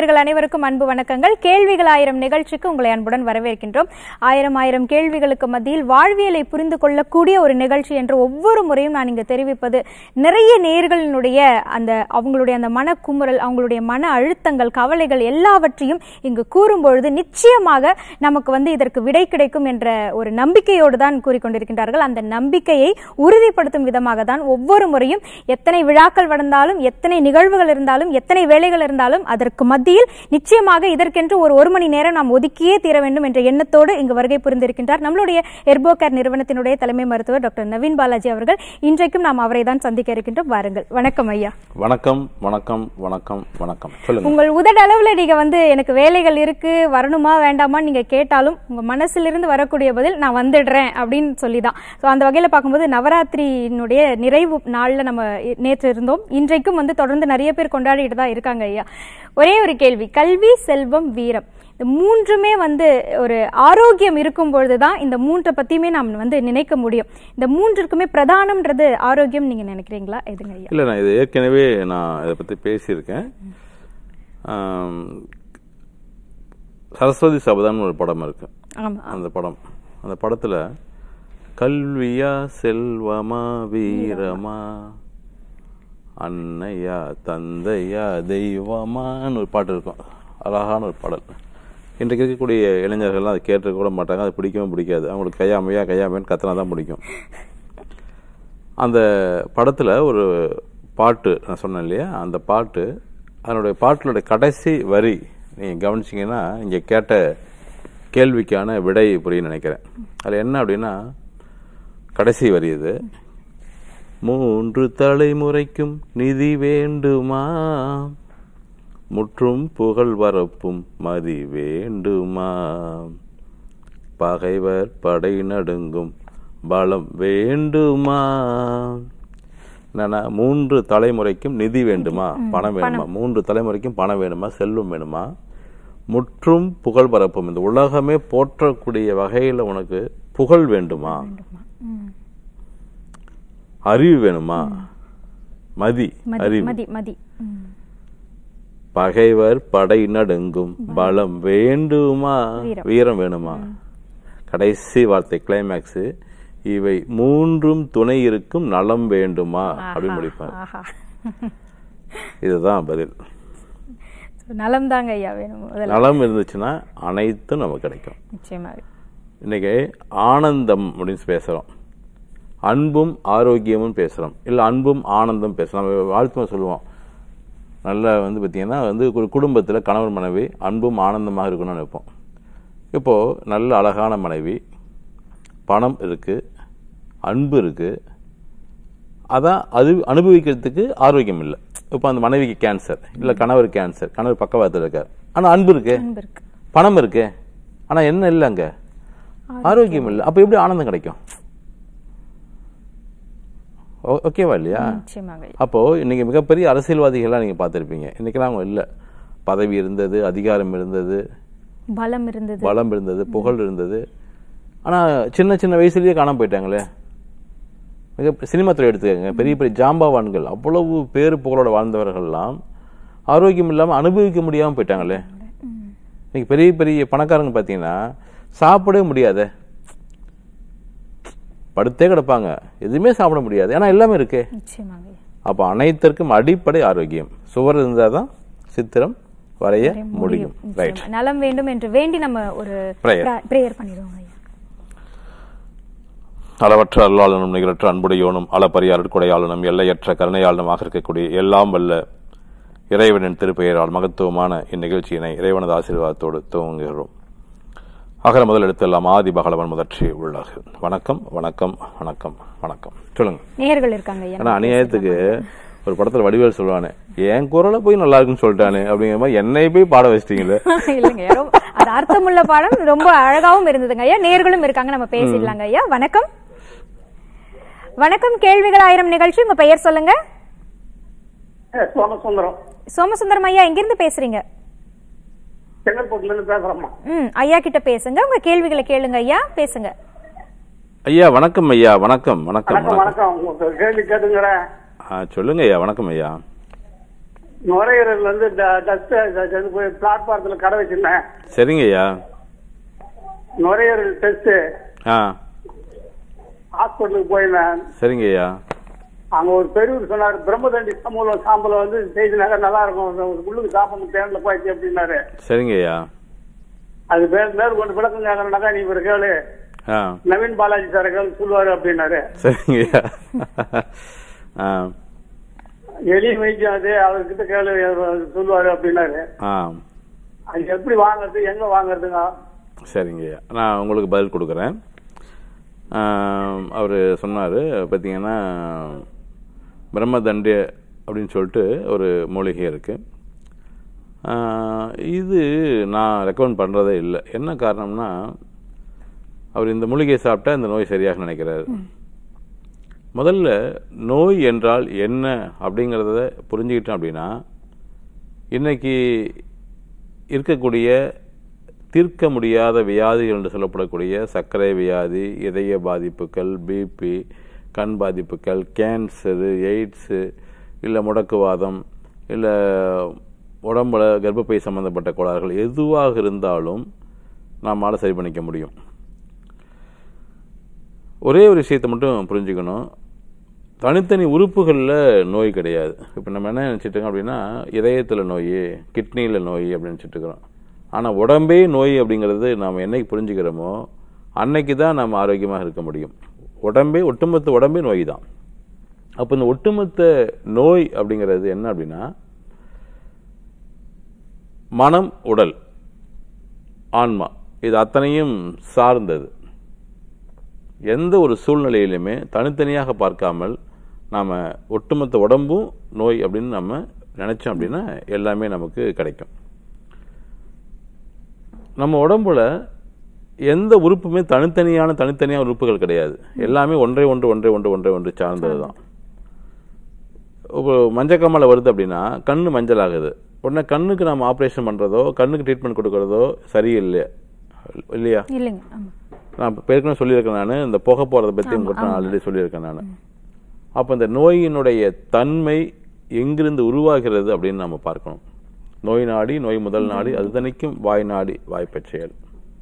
நேயர்கள் அனைவருக்கும் அன்பு வணக்கங்கள் கேள்விகள் ஆயிரம் நிகழ்ச்சிக்கு உங்களை அன்புடன் வரவேற்கின்றோம் ஆயிரம் ஆயிரம் கேள்விகளுக்கு மத்தியில் வாழ்வியலை புரிந்து கொள்ளக்கூடிய ஒரு நிகழ்ச்சி என்று ஒவ்வொரு முறையும் நான் இங்கு தெரிவிப்பது நிறைய நேயர்களினுடைய அந்த அவங்களுடைய அந்த மனக்குமுறல் அவங்களுடைய மன அழுத்தங்கள் கவலைகள் எல்லாவற்றையும் இங்கு கூறும் பொழுது நிச்சயமாக நமக்கு வந்து இதற்கு விடை கிடைக்கும் என்ற ஒரு நம்பிக்கையோடு தான் கூறிக்கொண்டிருக்கின்றார்கள் அந்த நம்பிக்கையை உறுதிப்படுத்தும் விதமாக தான் ஒவ்வொரு முறையும் எத்தனை விழாக்கள் நடந்தாலும் எத்தனை நிகழ்வுகள் இருந்தாலும் எத்தனை வேலைகள் இருந்தாலும் அதற்கு மத்தியில் நிச்சயமாக இதற்கென்று ஒரு ஒரு மணி நேரம் நாம் ஒதுக்கியே தீர வேண்டும் என்ற எண்ணத்தோடு இங்கு வருகை புரிந்திருக்கின்றார் நம்மளுடைய எர்போகேர் நிறுவனத்தினுடைய தலைமை மருத்துவர் டாக்டர் நவீன் பாலாஜி அவர்கள் இன்றைக்கும் நாம் அவரை தான் சந்திக்க இருக்கின்றோம் வாருங்கள் வணக்கம் ஐயா வணக்கம் வணக்கம் வணக்கம் வணக்கம் சொல்லுங்க உங்கள் உதடளவுல நீங்க வந்து எனக்கு வேலைகள் இருக்கு வரணுமா வேண்டாமா நீங்க கேட்டாலும் உங்க மனசிலிருந்து வரக்கூடிய பதில் நான் வந்துடுறேன் அப்படின்னு சொல்லிதான் ஸோ அந்த வகையில பார்க்கும்போது நவராத்திரியினுடைய நிறைவு நாள்ல நம்ம இ- நேற்று இருந்தோம் இன்றைக்கும் வந்து தொடர்ந்து நிறைய பேர் கொண்டாடிட்டு தான் இருக்காங்க ஐயா ஒரே ஒரு கேள்வி கல்வி செல்வம் வீரம் இந்த மூன்றுமே வந்து ஒரு ஆரோக்கியம் இருக்கும் பொழுதுதான் இந்த மூன்றை பத்தியுமே நாம் வந்து நினைக்க முடியும் இந்த மூன்றுக்குமே பிரதானம்ன்றது ஆரோக்கியம் நீங்க நினைக்கிறீங்களா எதுங்க ஐயா இல்லை நான் இது ஏற்கனவே நான் இதை பற்றி பேசியிருக்கேன் ஆம், சரஸ்வதி சபதம்னு ஒரு படம் இருக்கு ஆமா அந்த படம் அந்த படத்தில் கல்வியா செல்வமா வீரமா அன்னையா தந்தையா தெய்வமான்னு ஒரு பாட்டு இருக்கும் அழகான ஒரு பாடல் இன்றைக்கு இருக்கக்கூடிய இளைஞர்கள்லாம் அதை கேட்டு கூட மாட்டாங்க அது பிடிக்கவும் பிடிக்காது அவங்களுக்கு கையாமையா கையாமையான்னு கத்தினா தான் பிடிக்கும் அந்த படத்தில் ஒரு பாட்டு நான் சொன்னேன் இல்லையா அந்த பாட்டு அதனுடைய பாட்டினுடைய கடைசி வரி நீங்கள் கவனிச்சிங்கன்னா இங்கே கேட்ட கேள்விக்கான விடை புரியும் நினைக்கிறேன் அதில் என்ன அப்படின்னா கடைசி வரி இது மூன்று தலைமுறைக்கும் நிதி வேண்டுமா முற்றும் புகழ் வரப்பும் மதி வேண்டுமா பகைவர் படை நடுங்கும் பலம் வேண்டுமா என்னன்னா மூன்று தலைமுறைக்கும் நிதி வேண்டுமா பணம் வேணுமா மூன்று தலைமுறைக்கும் பணம் வேணுமா செல்வம் வேணுமா முற்றும் புகழ் பரப்பும் இந்த உலகமே போற்றக்கூடிய வகையில் உனக்கு புகழ் வேண்டுமா ம். அறிவு வேணுமா மதி மதி அறிவு மதி மதி ம். பகைவர் படை நடுங்கும் பலம் வேண்டுமா வீரம். வீரம் வேணுமா கடைசி வார்த்தை கிளைமேக்ஸ் இவை மூன்றும் துணை இருக்கும் நலம் வேண்டுமா அப்படின்னு முடிப்பார் ஆஹா இதுதான் பதில் நலம் தாங்க ஐயா வேணும் முதல்ல நலம் இருந்துச்சுன்னா அனைத்தும் நமக்கு கிடைக்கும் நிச்சயமாக இன்னைக்கு ஆனந்தம் அப்படின்னு பேசுறோம் அன்பும் ஆரோக்கியமும் பேசுறோம் இல்ல அன்பும் ஆனந்தம் பேசுறோம் நம்ம வாழ்த்துமா சொல்லுவோம் நல்ல வந்து பார்த்தீங்கன்னா வந்து ஒரு குடும்பத்தில் கணவன் மனைவி அன்பும் ஆனந்தமாக இருக்கணும்னு நினைப்போம் இப்போ நல்ல அழகான மனைவி பணம் இருக்கு அன்பு இருக்கு அதான் அது அனுபவிக்கிறதுக்கு ஆரோக்கியம் இல்லை இப்போ அந்த மனைவிக்கு கேன்சர் இல்லை கணவர் கேன்சர் கணவர் பக்கவாதத்தில் இருக்கார் ஆனால் அன்பு இருக்கு அன்பு இருக்கு பணம் இருக்கு ஆனா என்ன இல்லை அங்க ஆரோக்கியம் இல்லை அப்ப எப்படி ஆனந்தம் கிடைக்கும் ஓ- ஓகேவா இல்லையா நிச்சயமாக ஐயா. அப்போ இன்னைக்கு மிகப்பெரிய அரசியல்வாதிகள்லாம் நீங்க பார்த்திருப்பீங்க இன்னைக்கெல்லாம் அவங்க இல்ல பதவி இருந்தது அதிகாரம் இருந்தது பலம் இருந்தது பலம் இருந்தது புகழ் இருந்தது ஆனா சின்ன சின்ன வயசுலயே காணாம போயிட்டாங்களே மிக சினிமா துறை எடுத்துக்கங்க பெரிய பெரிய ஜாம்பவான்கள் அவ்வளவு பேரு புகழோட வாழ்ந்தவர்கள்லாம் ஆரோக்கியம் இல்லாம அனுபவிக்க முடியாம போயிட்டாங்களே இன்னைக்கு பெரிய பெரிய பணக்காரங்க பாத்தீங்கன்னா சாப்பிடவே முடியாதே படுத்தே கிடப்பாங்க எதுவுமே சாப்பிட முடியாது ஏன்னா எல்லாமே இருக்கே நிச்சயமாக ஐயா. அப்ப அனைத்திற்கும் அடிப்படை ஆரோக்கியம் சுவர் இருந்தாதான் சித்திரம் வரைய முடியும் ரைட் நிச்சயமா. நலம் வேண்டும் என்று வேண்டி நம்ம ஒரு Prayer. பிரேயர் பண்ணிடுவோம் ஐயா அளவற்ற அருளாளனும் நிகரற்ற அன்புடையோனும் அளப்பரியாளர் கொடையாளனும் எல்லையற்ற கருணையாளனுமாக இருக்கக்கூடிய எல்லாம் வல்ல இறைவனின் திருப்பெயரால் மகத்துவமான இந்நிகழ்ச்சியினை இறைவனது ஆசீர்வாதத்தோடு துவங்குகிறோம் அகர முதல் எடுத்தெல்லாம் ஆதி பகலவன் முதற்றி உள்ளாக வணக்கம் வணக்கம் வணக்கம் வணக்கம் சொல்லுங்க நேயர்கள் இருக்காங்க ஐயா ஆனா அநியாயத்துக்கு ஒரு படத்துல வடிவேல் சொல்லுவானே என் குரலை போய் நல்லா இருக்குன்னு சொல்லிட்டானே அப்படிங்கிற மாதிரி என்னை போய் பாட வச்சிட்டீங்களே இல்லைங்க ஐயா. ரொம்ப- அது அர்த்தமுள்ள பாடம் ரொம்ப அழகாவும் இருந்ததுங்க ஐயா நேர்களும் இருக்காங்க நம்ம பேசிடலாங்க ஐயா வணக்கம் வணக்கம் கேள்விகள் ஆயிரம் நிகழ்ச்சி உங்க பெயர் சொல்லுங்க ஏ, சோமசுந்தரம் சோமசுந்தரம் ஐயா எங்கிருந்து பேசுறீங்க செங்கல்பட்டுல இருந்து பேசுறேம்மா ம் ஐயா கிட்ட பேசுங்க உங்க கேள்விகளை கேளுங்க ஐயா பேசுங்க ஐயா வணக்கம் ஐயா வணக்கம் வணக்கம் வணக்கம் வணக்கம் வணக்கம் உங்களுக்கு கேள்வி கேட்டுங்கிறேன் ஆ, சொல்லுங்க ஐயா வணக்கம் ஐயா நுரையீரல் வந்து டஸ்ட் போய் பிளாட்பாரத்தில் கடை வச்சிருந்தேன் சரிங்க ஐயா நுரையீரல் டெஸ்ட் ஆ ஹாஸ்பிட்டலுக்கு போயிருந்தேன் சரிங்க ஐயா அங்க ஒரு பெரியவர் சொன்னார் பிரம்மதண்டி சமூலம் சாம்பலம் வந்து செய்தினாக்க நல்லா இருக்கும் அந்த உள்ளுக்கு சாப்பிடணும் தேன்ல போயிடுச்சு அப்படின்னாரு சரிங்க ஐயா அது பேர் மேல் கொண்டு விளக்கம் கேட்கறனாக்கா நீ இவர் கேளு ஆ நவீன் பாலாஜி சார் கேளு சொல்லுவாரு அப்படின்னாரு சரிங்க ஐயா ஆ எலி வைத்தியம் அது அவர்கிட்ட கேளு அவர் சொல்லுவாரு அப்படின்னாரு ஆ அது எப்படி வாங்குறது எங்க வாங்குறதுங்க சரிங்க ஐயா நான் உங்களுக்கு பதில் கொடுக்குறேன் அவர் சொன்னார் பார்த்தீங்கன்னா பிரம்மதண்டிய அப்படின்னு சொல்லிட்டு ஒரு மூலிகை இருக்குது இது நான் ரெக்கமெண்ட் பண்ணுறதே இல்லை என்ன காரணம்னா அவர் இந்த மூலிகையை சாப்பிட்டா இந்த நோய் சரியாக நினைக்கிறாரு முதல்ல நோய் என்றால் என்ன அப்படிங்கிறத புரிஞ்சுக்கிட்டோம் அப்படின்னா இன்னைக்கு இருக்கக்கூடிய தீர்க்க முடியாத வியாதிகள் என்று சொல்லப்படக்கூடிய சர்க்கரை வியாதி இதய பாதிப்புகள் பிபி கண் பாதிப்புகள் கேன்சரு எய்ட்ஸு இல்லை முடக்குவாதம் இல்லை உடம்புல கர்ப்பப்பை சம்பந்தப்பட்ட கோளாறுகள் எதுவாக இருந்தாலும் நம்மால் சரி பண்ணிக்க முடியும் ஒரே ஒரு விஷயத்தை மட்டும் புரிஞ்சுக்கணும் தனித்தனி உறுப்புகளில் நோய் கிடையாது இப்போ நம்ம என்ன நினச்சிட்டு அப்படின்னா இதயத்தில் நோய் கிட்னியில் நோய் அப்படின்னு நினச்சிட்டு இருக்கிறோம் ஆனால் உடம்பே நோய் அப்படிங்கிறது நாம் என்னைக்கு புரிஞ்சுக்கிறோமோ அன்னைக்கு தான் நம்ம ஆரோக்கியமாக இருக்க முடியும் உடம்பே ஒட்டுமொத்த உடம்பே நோய் தான் அப்போ இந்த ஒட்டுமொத்த நோய் அப்படிங்கிறது என்ன அப்படின்னா மனம் உடல் ஆன்மா இது அத்தனையும் சார்ந்தது எந்த ஒரு சூழ்நிலையிலுமே தனித்தனியாக பார்க்காமல் நாம் ஒட்டுமொத்த உடம்பும் நோய் அப்படின்னு நம்ம நினைச்சோம் அப்படின்னா எல்லாமே நமக்கு கிடைக்கும் நம்ம உடம்புல எந்த உறுப்புமே தனித்தனியான தனித்தனியான உறுப்புகள் கிடையாது எல்லாமே ஒன்றை ஒன்று ஒன்றை ஒன்று ஒன்றை ஒன்று சார்ந்தது தான் இப்போ மஞ்சக்காமலை வருது அப்படின்னா கண்ணு மஞ்சள் ஆகுது உடனே கண்ணுக்கு நம்ம ஆப்ரேஷன் பண்ணுறதோ கண்ணுக்கு ட்ரீட்மெண்ட் கொடுக்கறதோ சரியில்லை இல்லையா இல்லைங்க ஆமா நான் இப்போ ஏற்கனவே சொல்லியிருக்கேன் நான் இந்த புகை போகிறத பற்றி உங்கள்கிட்ட நான் ஆல்ரெடி சொல்லியிருக்கேன் நான் அப்போ இந்த நோயினுடைய தன்மை எங்கிருந்து உருவாகிறது அப்படின்னு நம்ம பார்க்கணும் நோய் நாடி நோய் முதல் நாடி அது தனிக்கும் வாய் நாடி வாய்ப்பச் செயல்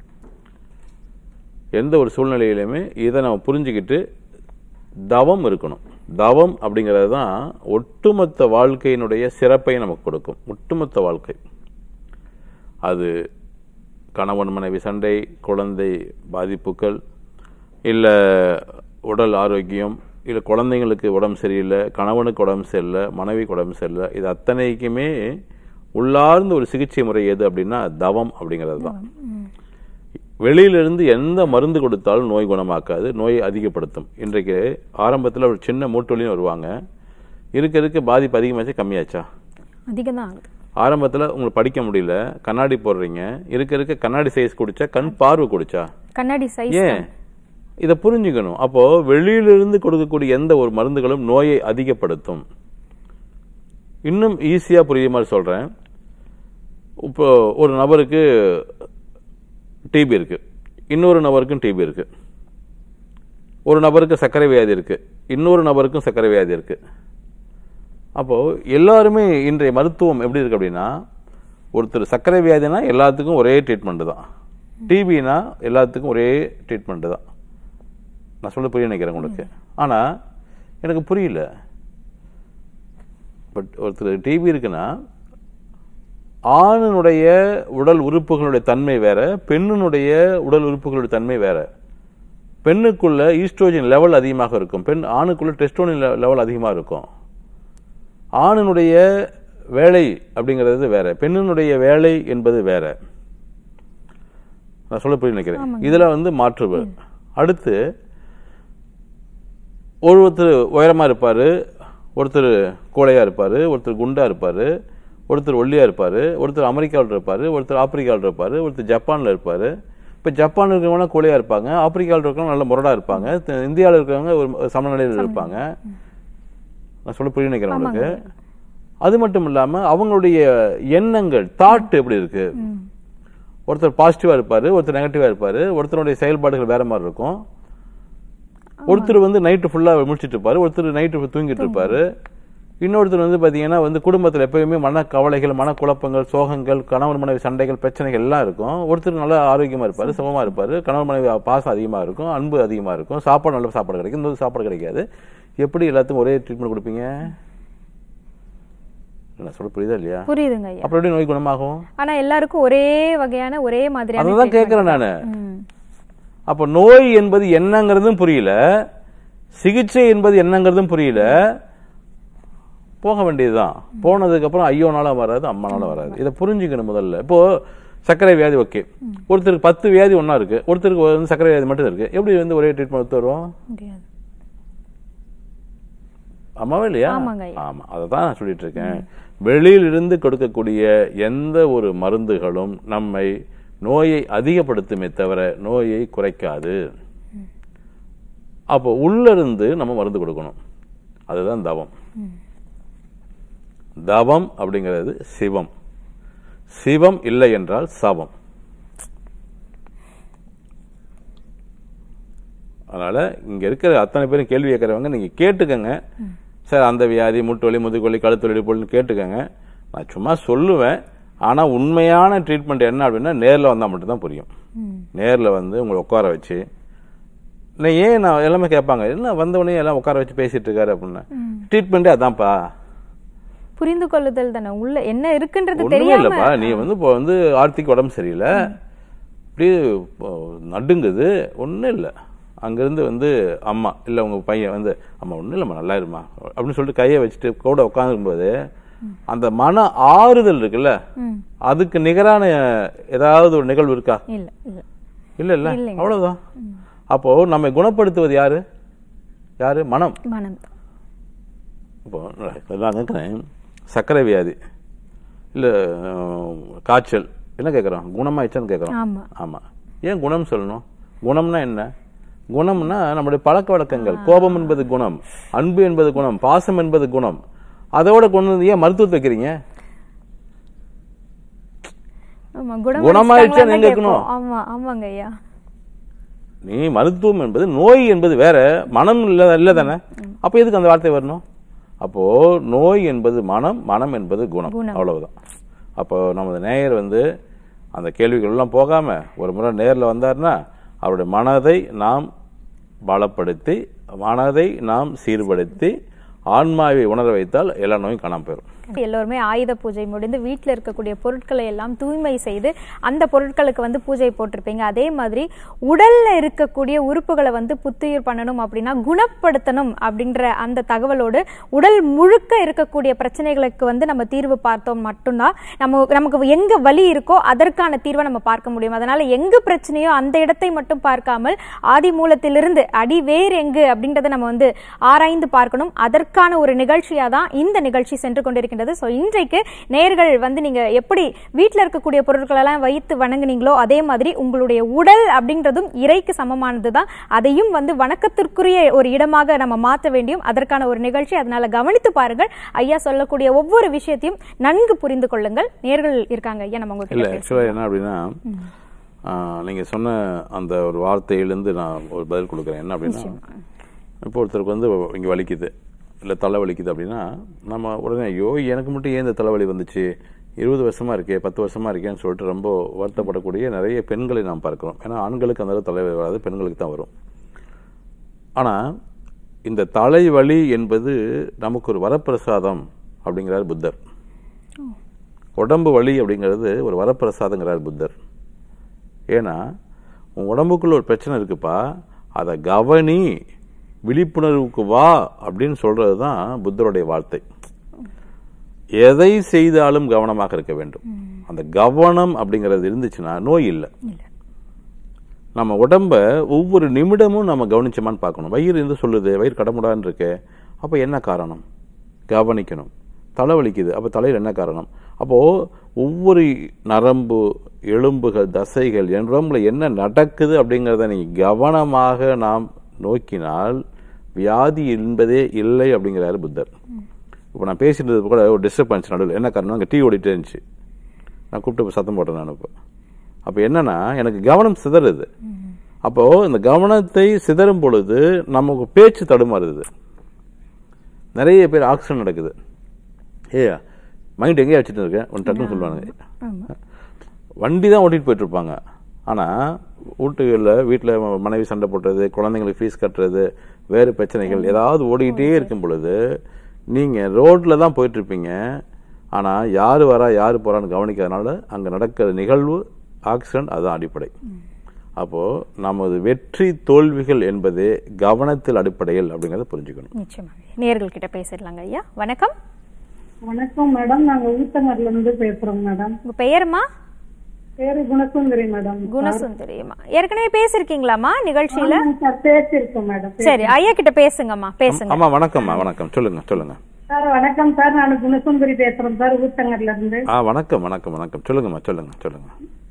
எந்த ஒரு சூழ்நிலையிலுமே இதை நம்ம புரிஞ்சுக்கிட்டு தவம் இருக்கணும் தவம் அப்படிங்கிறது தான் ஒட்டுமொத்த வாழ்க்கையினுடைய சிறப்பை நமக்கு கொடுக்கும் ஒட்டுமொத்த வாழ்க்கை அது கணவன் மனைவி சண்டை குழந்தை பாதிப்புகள் இல்லை உடல் ஆரோக்கியம் இல்லை குழந்தைங்களுக்கு உடம்பு சரியில்லை கணவனுக்கு உடம்பு சரியில்லை மனைவிக்கு உடம்பு சரியில்லை இது அத்தனைக்குமே உள்ளார்ந்த ஒரு சிகிச்சை முறை எது அப்படின்னா தவம் அப்படிங்கிறது தான் வெளியிலிருந்து எந்த மருந்து கொடுத்தாலும் நோய் குணமாக்காது நோயை அதிகப்படுத்தும் இன்றைக்கு ஆரம்பத்தில் ஒரு சின்ன மூட்டுவலின்னு வருவாங்க இருக்க இருக்க பாதிப்பு அதிகமாச்சா கம்மியாச்சா அதிகம் தான் ஆகுது ஆரம்பத்தில் உங்களுக்கு படிக்க முடியல கண்ணாடி போடுறீங்க இருக்க இருக்க கண்ணாடி சைஸ் குடிச்சா கண் பார்வை குடிச்சா கண்ணாடி சைஸ் ஏன் இதை புரிஞ்சுக்கணும் அப்போ வெளியிலிருந்து கொடுக்கக்கூடிய எந்த ஒரு மருந்துகளும் நோயை அதிகப்படுத்தும் இன்னும் ஈஸியா புரியுற மாதிரி சொல்றேன் இப்போ ஒரு நபருக்கு டிபி இருக்கு இன்னொரு நபருக்கும் டிபி இருக்கு ஒரு நபருக்கு சர்க்கரை வியாதி இருக்கு இன்னொரு நபருக்கும் சர்க்கரை வியாதி இருக்கு அப்போ எல்லாருமே இன்றைய மருத்துவம் எப்படி இருக்கு அப்படின்னா ஒருத்தர் சர்க்கரை வியாதினா எல்லாத்துக்கும் ஒரே ட்ரீட்மெண்ட் தான் டிபினா எல்லாத்துக்கும் ஒரே ட்ரீட்மெண்ட் தான் நான் சொல்ல புரிய நினைக்கிறேன் உங்களுக்கு ஆனா எனக்கு புரியல பட் ஒருத்தர் டிபி இருக்குன்னா ஆணினுடைய உடல் உறுப்புகளுடைய தன்மை வேற பெண்ணினுடைய உடல் உறுப்புகளுடைய தன்மை வேற பெண்ணுக்குள்ள ஈஸ்ட்ரோஜன் லெவல் அதிகமாக இருக்கும் பெண் ஆணுக்குள்ள டெஸ்டோனின் லெவல் அதிகமாக இருக்கும் ஆணினுடைய வேலை அப்படிங்கிறது வேற பெண்ணினுடைய வேலை என்பது வேற நான் சொல்ல போய் நினைக்கிறேன் இதுல வந்து மாற்று அடுத்து ஒருத்தர் உயரமா இருப்பாரு ஒருத்தர் கோழையா இருப்பாரு ஒருத்தர் குண்டா இருப்பாரு ஒருத்தர் ஒல்லியா இருப்பாரு ஒருத்தர் அமெரிக்காவில் இருப்பாரு ஒருத்தர் ஆப்பிரிக்காவில் இருப்பாரு ஒருத்தர் ஜப்பான்ல இருப்பாரு இப்ப ஜப்பான்ல இருக்கிறவங்க கோழையா இருப்பாங்க ஆப்பிரிக்காவில் இருக்கிறவங்க நல்ல முரடா இருப்பாங்க த- இந்தியாவில் இருக்கிறவங்க ஒரு சமநிலையில் இருப்பாங்க நான் சொல்ல புரிய நினைக்கிறேன் உங்களுக்கு அது மட்டும் இல்லாம அவங்களுடைய எண்ணங்கள் தாட் எப்படி இருக்கு ஒருத்தர் பாசிட்டிவா இருப்பாரு ஒருத்தர் நெகட்டிவா இருப்பாரு ஒருத்தருடைய செயல்பாடுகள் வேற மாதிரி இருக்கும் ஒருத்தர் வந்து நைட்டு ஃபுல்லா முடிச்சிட்டு இருப்பாரு ஒருத்தர் நைட்டு தூங்கிட்டு இருப்பாரு இன்னொருத்தர் வந்து பார்த்தீங்கன்னா வந்து குடும்பத்தில் எப்பயுமே மனக்கவலைகள் மனக்குழப்பங்கள் சோகங்கள் கணவன் மனைவி சண்டைகள் பிரச்சனைகள் எல்லாம் இருக்கும் ஒருத்தர் நல்லா ஆரோக்கியமா இருப்பாரு சுகமா இருப்பாரு கணவன் மனைவி பாசம் அதிகமா இருக்கும் அன்பு அதிகமா இருக்கும் சாப்பாடு நல்ல சாப்பாடு கிடைக்கும் இன்னொரு சாப்பாடு கிடைக்காது எப்படி எல்லாத்துக்கும் ஒரே ட்ரீட்மெண்ட் கொடுப்பீங்க நான் சொல்ல புரியுதா இல்லையா புரியுதுங்க ஐயா அப்புறம் எப்படி நோய் குணமாகும் ஆனா எல்லாருக்கும் ஒரே வகையான ஒரே மாதிரியான அதுதான் கேட்கிறேன் நானு ம். அப்ப நோய் என்பது என்னங்கிறதும் புரியல சிகிச்சை என்பது என்னங்கிறதும் புரியல போக வேண்டியதுதான் போனதுக்கு அப்புறம் ஐயோனால வராது அம்மானால வராது இதை புரிஞ்சுக்கணும் முதல்ல இப்போ சர்க்கரை வியாதி ஓகே ஒருத்தருக்கு பத்து வியாதி ஒண்ணா இருக்கு ஒருத்தருக்கு வந்து சர்க்கரை வியாதி மட்டும் இருக்கு எப்படி வந்து ஒரே ட்ரீட்மெண்ட் வரும் முடியாது ஆமாவே இல்லையா ஆமாங்க ஐயா. ஆமா அதை தான் நான் சொல்லிட்டு இருக்கேன் வெளியில் இருந்து கொடுக்கக்கூடிய எந்த ஒரு மருந்துகளும் நம்மை நோயை அதிகப்படுத்துமே தவிர நோயை குறைக்காது அப்போ உள்ள இருந்து நம்ம மருந்து கொடுக்கணும் அதுதான் தவம் தவம் அப்படிங்கிறது சிவம் சிவம் இல்லை என்றால் சவம் அதனால இங்க இருக்கிற அத்தனை பேரும் கேள்வி கேட்கறவங்க நீங்க கேட்டுக்கங்க சார் அந்த வியாதி முட்டு வலி முதுகு வலி கழுத்து வலி இடுப்பு கேட்டுக்கங்க நான் சும்மா சொல்லுவேன் ஆனா உண்மையான ட்ரீட்மெண்ட் என்ன அப்படின்னா நேர்ல வந்தா மட்டும்தான் புரியும் நேர்ல வந்து உங்களை உட்கார வச்சு நான் ஏன் நான் எல்லாமே கேட்பாங்க என்ன வந்தவொடனே எல்லாம் உட்கார வச்சு பேசிட்டு இருக்காரு அப்படின்னா ட்ரீட்மெண்ட்டே அதான்ப்பா புரிந்து கொள்ளுதல் தானே உள்ள என்ன இருக்குன்றது ஒண்ணுமே தெரியாம இல்லப்பா நீ வந்து இப்போ வந்து ஆர்த்திக்கு உடம்பு சரியில்லை அப்படியே இப்போ நடுங்குது ஒண்ணும் இல்ல அங்கிருந்து வந்து அம்மா இல்ல உங்க பையன் வந்து அம்மா ஒண்ணும் இல்லம்மா நல்லா இருமா அப்படின்னு சொல்லிட்டு கையை வச்சுட்டு கூட உட்காந்துருக்கும்போது அந்த மன ஆறுதல் இருக்குல்ல ம். அதுக்கு நிகரான ஏதாவது ஒரு நிகழ்வு இருக்கா இல்ல இல்ல இல்ல இல்ல இல்லைங்க. அவ்வளவுதான் அப்போ நம்மை குணப்படுத்துவது யாரு யாரு மனம் மனம் இப்போ நான் கேட்குறேன் சர்க்கரை வியாதி இல்ல அஹ், காய்ச்சல் என்ன கேட்குறோம் குணமாயிடுச்சான்னு கேட்குறோம் ஆமா ஆமா ஏன் குணம் சொல்லணும் குணம்னா என்ன குணம்னா நம்முடைய பழக்க வழக்கங்கள் கோபம் என்பது குணம் அன்பு என்பது குணம் பாசம் என்பது குணம் அதோட கொண்டு வந்து ஏன் மருத்துவத்தை வைக்கிறீங்க ஆமா குணம் குணமாயிடுச்சா அடைஞ்சிட்டாங்களான்னு நீங்க கேட்கணும். கேட்போம். ஆமா ஆமாங்க ஐயா நீ மருத்துவம் என்பது நோய் என்பது வேற மனம் இல்ல இல்ல தானே அப்ப எதுக்கு அந்த வார்த்தை வரணும் அப்போ நோய் என்பது மனம் மனம் என்பது குணம் குணம். அவ்வளவுதான் அப்போ நமது நேயர் வந்து அந்த கேள்விகள் எல்லாம் போகாம ஒரு முறை நேர்ல வந்தாருன்னா அவருடைய மனதை நாம் பலப்படுத்தி மனதை நாம் சீர்படுத்தி ஆன்மாவை உணர வைத்தால் எல்லா நோயும் காணாம போயிடும் எல்லோருமே ஆயுத பூஜை முடிந்து வீட்டில் இருக்கக்கூடிய பொருட்களை எல்லாம் தூய்மை செய்து அந்த பொருட்களுக்கு வந்து பூஜை போட்டிருப்பீங்க அதே மாதிரி உடல்ல இருக்கக்கூடிய உறுப்புகளை வந்து புத்துயிர் பண்ணணும் அப்படின்னா குணப்படுத்தணும் அப்படின்ற அந்த தகவலோடு உடல் முழுக்க இருக்கக்கூடிய பிரச்சனைகளுக்கு வந்து நம்ம தீர்வு பார்த்தோம் மட்டும்தான் நம்ம நமக்கு எங்க வலி இருக்கோ அதற்கான தீர்வை நம்ம பார்க்க முடியும் அதனால எங்க பிரச்சனையோ அந்த இடத்தை மட்டும் பார்க்காமல் ஆதி மூலத்திலிருந்து அடி வேர் எங்கு அப்படின்றத நம்ம வந்து ஆராய்ந்து பார்க்கணும் அதற்கான ஒரு நிகழ்ச்சியா தான் இந்த நிகழ்ச்சி சென்று கொண்டிருக்கின்றது ஸோ இன்றைக்கு நேர்கள் வந்து நீங்க எப்படி வீட்டில் இருக்கக்கூடிய பொருட்கள் எல்லாம் வைத்து வணங்குனீங்களோ அதே மாதிரி உங்களுடைய உடல் அப்படின்றதும் இறைக்கு சமமானது தான் அதையும் வந்து வணக்கத்திற்குரிய ஒரு இடமாக நம்ம மாற்ற வேண்டியும் அதற்கான ஒரு நிகழ்ச்சி அதனால கவனித்து பாருங்கள் ஐயா சொல்லக்கூடிய ஒவ்வொரு விஷயத்தையும் நன்கு புரிந்து கொள்ளுங்கள் நேர்கள் இருக்காங்க ஐயா நம்ம இல்ல உங்ககிட்ட பேச ஆக்சுவலா என்ன அப்படின்னா ஆஹ், நீங்க சொன்ன அந்த ஒரு வார்த்தையிலிருந்து நான் ஒரு பதில் கொடுக்குறேன் என்ன அப்படின்னா இப்போ ஒருத்தருக்கு வந்து இங்க வலிக்குது இல்ல தலை வலிக்குது அப்படின்னா நம்ம உடனே ஐயோ எனக்கு மட்டும் ஏன் இந்த தலைவலி வந்துச்சு இருபது வருஷமா இருக்கே பத்து வருஷமா இருக்கேன்னு சொல்லிட்டு ரொம்ப வருத்தப்படக்கூடிய நிறைய பெண்களை நாம் பார்க்கிறோம் ஏன்னா ஆண்களுக்கு அந்த அளவு தலைவலி வராது பெண்களுக்கு தான் வரும் ஆனா இந்த தலைவலி என்பது நமக்கு ஒரு வரப்பிரசாதம் அப்படிங்கிறார் புத்தர் உடம்பு வலி அப்படிங்கிறது ஒரு வரப்பிரசாதங்கிறார் புத்தர் ஏன்னா உன் உடம்புக்குள்ள ஒரு பிரச்சனை இருக்குப்பா அதை கவனி விழிப்புணர்வுக்கு வா அப்படின்னு சொல்றது தான் புத்தருடைய வார்த்தை எதை செய்தாலும் கவனமாக இருக்க வேண்டும் அந்த கவனம் அப்படிங்கிறது இருந்துச்சுன்னா நோய் இல்லை நம்ம உடம்ப ஒவ்வொரு நிமிடமும் நம்ம கவனிச்சோமான்னு பார்க்கணும் வயிறு இருந்து சொல்லுது வயிறு கடமுடான்னு இருக்கு அப்ப என்ன காரணம் கவனிக்கணும் தலை வலிக்குது அப்ப தலையில் என்ன காரணம் அப்போ ஒவ்வொரு நரம்பு எலும்புகள் தசைகள் என் உடம்புல என்ன நடக்குது அப்படிங்கிறத நீ கவனமாக நாம் நோக்கினால் வியாதி என்பதே இல்லை அப்படிங்கிறாரு புத்தர் இப்போ நான் பேசிட்டு இருந்தது கூட ஒரு டிஸ்டர்பன்ஸ் நடுவில் என்ன காரணம் அங்கே டீ ஓடிட்டே இருந்துச்சு நான் கூப்பிட்டு சத்தம் போட்டேன் நான் இப்போ அப்போ என்னன்னா எனக்கு கவனம் சிதறுது அப்போ இந்த கவனத்தை சிதறும் பொழுது நமக்கு பேச்சு தடுமாறுது நிறைய பேர் ஆக்சிடென்ட் நடக்குது ஏ மைண்ட் எங்கேயா வச்சுட்டு இருக்கேன் ஒன்று டக்குன்னு சொல்லுவாங்க வண்டி தான் ஓட்டிட்டு போயிட்டு இருப்பாங்க ஆனால் வீட்டுகளில் வீட்டில் மனைவி சண்டை போடுறது குழந்தைங்களுக்கு ஃபீஸ் கட்டுறது வேறு பிரச்சனைகள் ஏதாவது ஓடிக்கிட்டே இருக்கும் பொழுது நீங்கள் ரோட்டில் தான் போயிட்டு இருப்பீங்க ஆனால் யார் வரா யார் போகிறான்னு கவனிக்காதனால அங்கே நடக்கிற நிகழ்வு ஆக்சிடென்ட் அதுதான் அடிப்படை அப்போது நமது வெற்றி தோல்விகள் என்பது கவனத்தில் அடிப்படையில் அப்படிங்கிறத புரிஞ்சுக்கணும் நிச்சயமாக நேர்கள் கிட்ட பேசிடலாங்க ஐயா வணக்கம் வணக்கம் மேடம் நாங்க ஊத்தங்கர்ல இருந்து பேசுறோம் மேடம் உங்க பெயருமா பேரு குணசுந்தரி மேடம் குணசுந்தரியம்மா ஏற்கனவே பேசிருக்கீங்களாமா நிகழ்ச்சியில ஆமாங்க சார் பேசியிருக்கோம் மேடம் சரி ஐயா கிட்ட பேசுங்கம்மா பேசுங்க ஆமா வணக்கம்மா வணக்கம் சொல்லுங்க சொல்லுங்க சார் வணக்கம் சார் நான் குணசுந்தரி பேசுறேன் சார் ஊத்தங்கர்ல இருந்து ஆ வணக்கம் வணக்கம் வணக்கம் சொல்லுங்கம்மா சொல்லுங்க சொல்லுங்க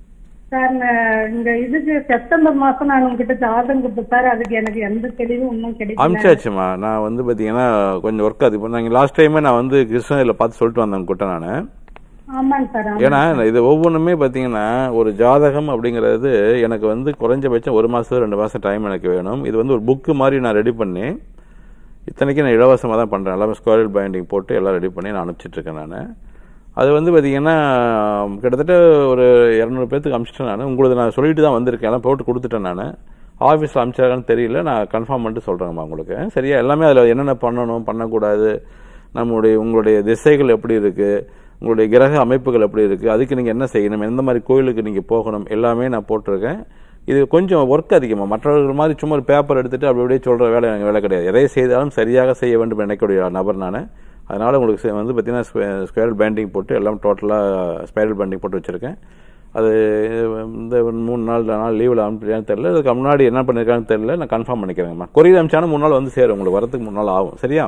சார் நான் இந்த இதுக்கு செப்டம்பர் மாசம் நான் உங்ககிட்ட ஜாதகம் கொடுத்தேன் சார் அதுக்கு எனக்கு எந்த தெளிவும் இன்னும் கிடைக்கல அமிச்சாச்சுமா நான் வந்து பார்த்தீங்கன்னா கொஞ்சம் ஒர்க் அது இப்போ நாங்கள் லாஸ்ட் டைமே நான் வந்து கிருஷ்ணகிரியில் பார்த்து சொல்லிட்டு வந்தேன் கூட்ட நான் ஆமாங்க சார் ஆமா. ஏன்னா இது ஒவ்வொன்றுமே பார்த்தீங்கன்னா ஒரு ஜாதகம் அப்படிங்கிறது எனக்கு வந்து குறைஞ்சபட்சம் ஒரு மாதம் ரெண்டு மாதம் டைம் எனக்கு வேணும் இது வந்து ஒரு புக்கு மாதிரி நான் ரெடி பண்ணி இத்தனைக்கும் நான் இலவசமாக தான் பண்ணுறேன் எல்லாமே ஸ்கொயர் பைண்டிங் போட்டு எல்லாம் ரெடி பண்ணி நான் அனுப்பிச்சிட்ருக்கேன் நான் அது வந்து பார்த்தீங்கன்னா கிட்டத்தட்ட ஒரு இரநூறு பேர்த்துக்கு அனுப்பிச்சிட்டேன் நான் உங்களுக்கு நான் சொல்லிட்டு தான் வந்திருக்கேன் எல்லாம் போட்டு கொடுத்துட்டேன் நான் ஆஃபீஸில் அனுப்பிச்சாங்கன்னு தெரியல நான் கன்ஃபார்ம் பண்ணிட்டு சொல்கிறேங்கம்மா உங்களுக்கு சரியா எல்லாமே அதில் என்னென்ன பண்ணணும் பண்ணக்கூடாது நம்மளுடைய உங்களுடைய திசைகள் எப்படி இருக்குது உங்களுடைய கிரக அமைப்புகள் எப்படி இருக்குது அதுக்கு நீங்கள் என்ன செய்யணும் எந்த மாதிரி கோயிலுக்கு நீங்கள் போகணும் எல்லாமே நான் போட்டிருக்கேன் இது கொஞ்சம் ஒர்க் அதிகமாக மற்றவர்கள் மாதிரி சும்மா ஒரு பேப்பர் எடுத்துட்டு அப்படி அப்படியே சொல்கிற வேலை எனக்கு வேலை கிடையாது எதை செய்தாலும் சரியாக செய்ய வேண்டும் நினைக்கக்கூடிய நபர் நான் அதனால் உங்களுக்கு செ- வந்து பார்த்தீங்கன்னா ஸ்கொயர் பேண்டிங் போட்டு எல்லாம் டோட்டலாக ஸ்பைரல் பேண்டிங் போட்டு வச்சுருக்கேன் அது இந்த ஒரு மூணு நாள் நாள் லீவில் அனுப்பியான்னு தெரியல அதுக்கு முன்னாடி என்ன பண்ணியிருக்கான்னு தெரியல நான் கன்ஃபார்ம் பண்ணிக்கிறேங்கம்மா கொரியர் அனுப்பிச்சாலும் மூணு நாள் வந்து சேரும் உங்களுக்கு வரதுக்கு மூணு நாள் ஆகும் சரியா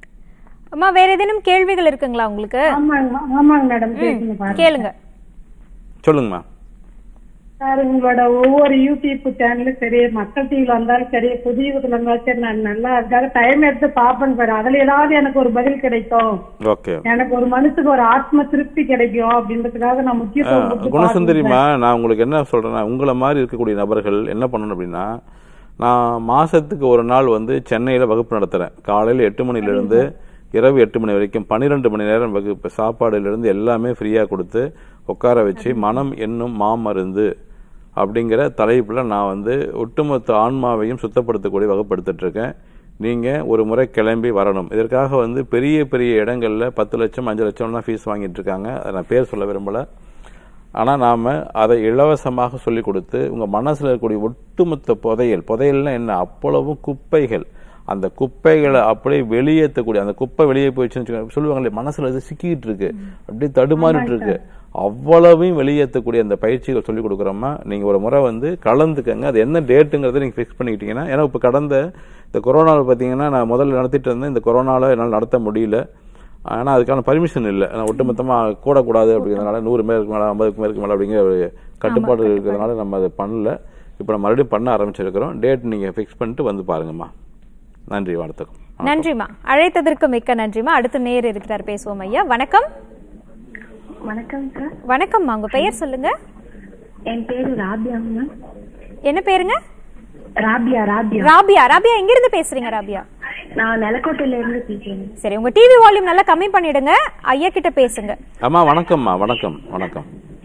அம்மா வேற ஏதேனும் கேள்விகள் இருக்குங்களா உங்களுக்கு ஆமாங்க ஆமாங்க மேடம் பேசுங்க பாருங்க கேளுங்க சொல்லுங்கம்மா சார் உங்களோட ஒவ்வொரு யூடியூப் சேனலும் சரி மக்கள் டிவில வந்தாலும் சரி புதிய இதுல இருந்தாலும் சரி நான் நல்லா அதுக்காக டைம் எடுத்து பார்ப்பேன் சார் அதுல ஏதாவது எனக்கு ஒரு பதில் கிடைக்கும் ஓகே எனக்கு ஒரு மனசுக்கு ஒரு ஆத்ம திருப்தி கிடைக்கும் அப்படின்றதுக்காக நான் முக்கியத்துவம் கொடுத்து குணசுந்தரிமா நான் உங்களுக்கு என்ன சொல்றேன்னா உங்களை மாதிரி இருக்கக்கூடிய நபர்கள் என்ன பண்ணணும் அப்படின்னா நான் மாசத்துக்கு ஒரு நாள் வந்து சென்னையில வகுப்பு நடத்துறேன் காலையில எட்டு மணில இருந்து இரவு எட்டு மணி வரைக்கும் பன்னிரெண்டு மணி நேரம் வகுப்பு சாப்பாடுல இருந்து எல்லாமே ஃப்ரீயா கொடுத்து உட்கார வச்சு மனம் என்னும் மாமருந்து அப்படிங்கிற தலைப்புல நான் வந்து ஒட்டுமொத்த ஆன்மாவையும் சுத்தப்படுத்தக்கூடிய வகுப்படுத்திட்டு இருக்கேன் நீங்க ஒரு முறை கிளம்பி வரணும் இதற்காக வந்து பெரிய பெரிய இடங்கள்ல பத்து லட்சம் அஞ்சு லட்சம்லாம் ஃபீஸ் வாங்கிட்டு இருக்காங்க அதை நான் பேர் சொல்ல விரும்பல ஆனா நாம அதை இலவசமாக சொல்லி கொடுத்து உங்க மனசுல இருக்கக்கூடிய ஒட்டுமொத்த புதையல் புதையல்னா என்ன அவ்வளவும் குப்பைகள் அந்த குப்பைகளை அப்படியே வெளியேற்றக்கூடிய அந்த குப்பை வெளியே போயிடுச்சுன்னு வச்சுக்கோங்க, சொல்லுவாங்களே மனசுல இது சிக்கிட்டு இருக்கு அப்படியே தடுமாறிட்டு இருக்கு அவ்வளவையும் வெளியேற்றக்கூடிய அந்த பயிற்சிகள் சொல்லி கொடுக்குறோமா நீங்க ஒரு முறை வந்து கலந்துக்கங்க அது என்ன டேட்டுங்கிறத நீங்க ஃபிக்ஸ் பண்ணிக்கிட்டீங்கன்னா ஏன்னா இப்ப கடந்த இந்த கொரோனாவில் பார்த்தீங்கன்னா நான் முதல்ல நடத்திட்டு இருந்தேன் இந்த கொரோனாவில் என்னால் நடத்த முடியல ஆனா அதுக்கான பர்மிஷன் இல்லை நான் ஒட்டுமொத்தமா கூடக்கூடாது அப்படிங்கிறதுனால நூறு பேருக்கு மேல ஐம்பதுக்கு மேற்கு மேல அப்படிங்கிற ஒரு கட்டுப்பாடு இருக்கிறதுனால நம்ம அதை பண்ணல இப்போ நம்ம மறுபடியும் பண்ண ஆரம்பிச்சிருக்கிறோம் டேட் நீங்க ஃபிக்ஸ் பண்ணிட்டு வந்து பாருங்கம்மா நன்றி வணக்கம் நன்றிம்மா அழைத்ததற்கு மிக்க நன்றிம்மா அடுத்து நேர் இருக்கிறார் பேசுவோம் ஐயா வணக்கம் வணக்கம் சார் வணக்கம்மா உங்க பெயர் சொல்லுங்க என் பேரு ராபியாங்க என்ன பேருங்க ராபியா ராபியா ராபியா ராபியா எங்க இருந்து பேசுறீங்க ராபியா நான் நிலக்கோட்டையில இருந்து பேசுறேன் சரி உங்க டிவி வால்யூம் நல்லா கம்மி பண்ணிடுங்க ஐயா கிட்ட பேசுங்க அம்மா வணக்கம்மா வணக்கம் வணக்கம்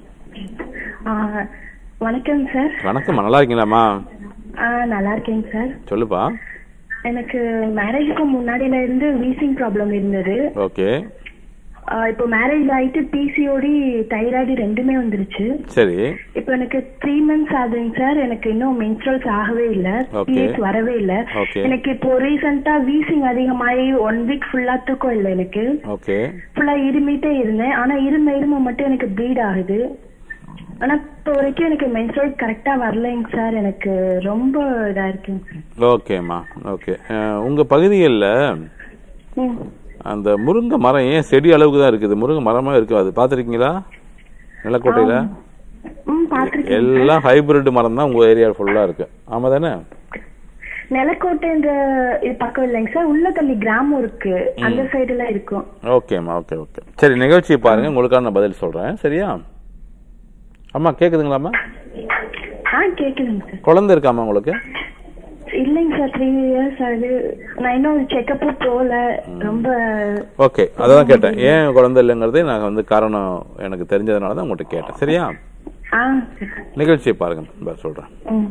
ஆ, வணக்கம் சார் வணக்கம் நல்லா இருக்கீங்களாம்மா ஆ, நல்லா இருக்கேங்க சார் சொல்லுப்பா எனக்கு மேரேஜுக்கு முன்னாடில இருந்து வீசிங் ப்ராப்ளம் இருந்தது ஓகே ஆ, இப்போ மேரேஜ் ஆயிட்டு பிசிஓடி தைராய்டு ரெண்டுமே வந்துருச்சு சரி இப்போ எனக்கு த்ரீ மந்த்ஸ் ஆகுதுங்க சார் எனக்கு இன்னும் மென்ஸ்ட்ரல்ஸ் ஆகவே இல்ல Okay. பீரியட்ஸ் வரவே இல்ல Okay. எனக்கு இப்போ ரீசெண்டா வீசிங் அதிகமாயி ஒன் வீக் ஃபுல்லா தூக்கம் இல்ல எனக்கு ஓகே ஃபுல்லா இருமிட்டே இருந்தேன் ஆனா இரும இரும மட்டும் எனக்கு ப்ளீட் ஆகுது ஆனா இப்போ வரைக்கும் எனக்கு மென்ஸ்ட்ரல் கரெக்டா வரலைங்க சார் எனக்கு ரொம்ப இதா இருக்குங்க சார் ஓகேம்மா ஓகே அஹ், உங்க பகுதிகளில் ம். அந்த முருங்கை மரம் ஏன் செடி அளவுக்கு தான் இருக்குது முருங்கை மரமா இருக்கு அது பார்த்துருக்கீங்களா நிலக்கோட்டையில ம் பாத்திருக்கேன் எல்லாம் ஹைபிரிட் மரம் தான் உங்க ஏரியா ஃபுல்லா இருக்கு ஆமா தானே நிலக்கோட்டைன்ற இது பக்கம் இல்லைங்க சார் உள்ளத்தள்ளி கிராமம் இருக்கு அந்த சைடுல இருக்கும் ஓகேம்மா ஓகே ஓகே சரி நிகழ்ச்சியை பாருங்க உங்களுக்கான நான் பதில் சொல்றேன் சரியா அம்மா கேக்குதுங்களாம்மா ஆ கேக்குதுங்க சார் குழந்தை இருக்காம்மா உங்களுக்கு இல்லைங்க சார் த்ரீ இயர்ஸ் ஆகுது நான் இன்னும் செக்கப்பும் போகல ரொம்ப ஓகே அதான் கேட்டேன் ஏன் குழந்தை இல்லைங்கிறதே நான் வந்து காரணம் எனக்கு தெரிஞ்சதுனால தான் உங்கள்கிட்ட கேட்டேன் சரியா ஆ நிகழ்ச்சியை பாருங்க நான் சொல்றேன் ம்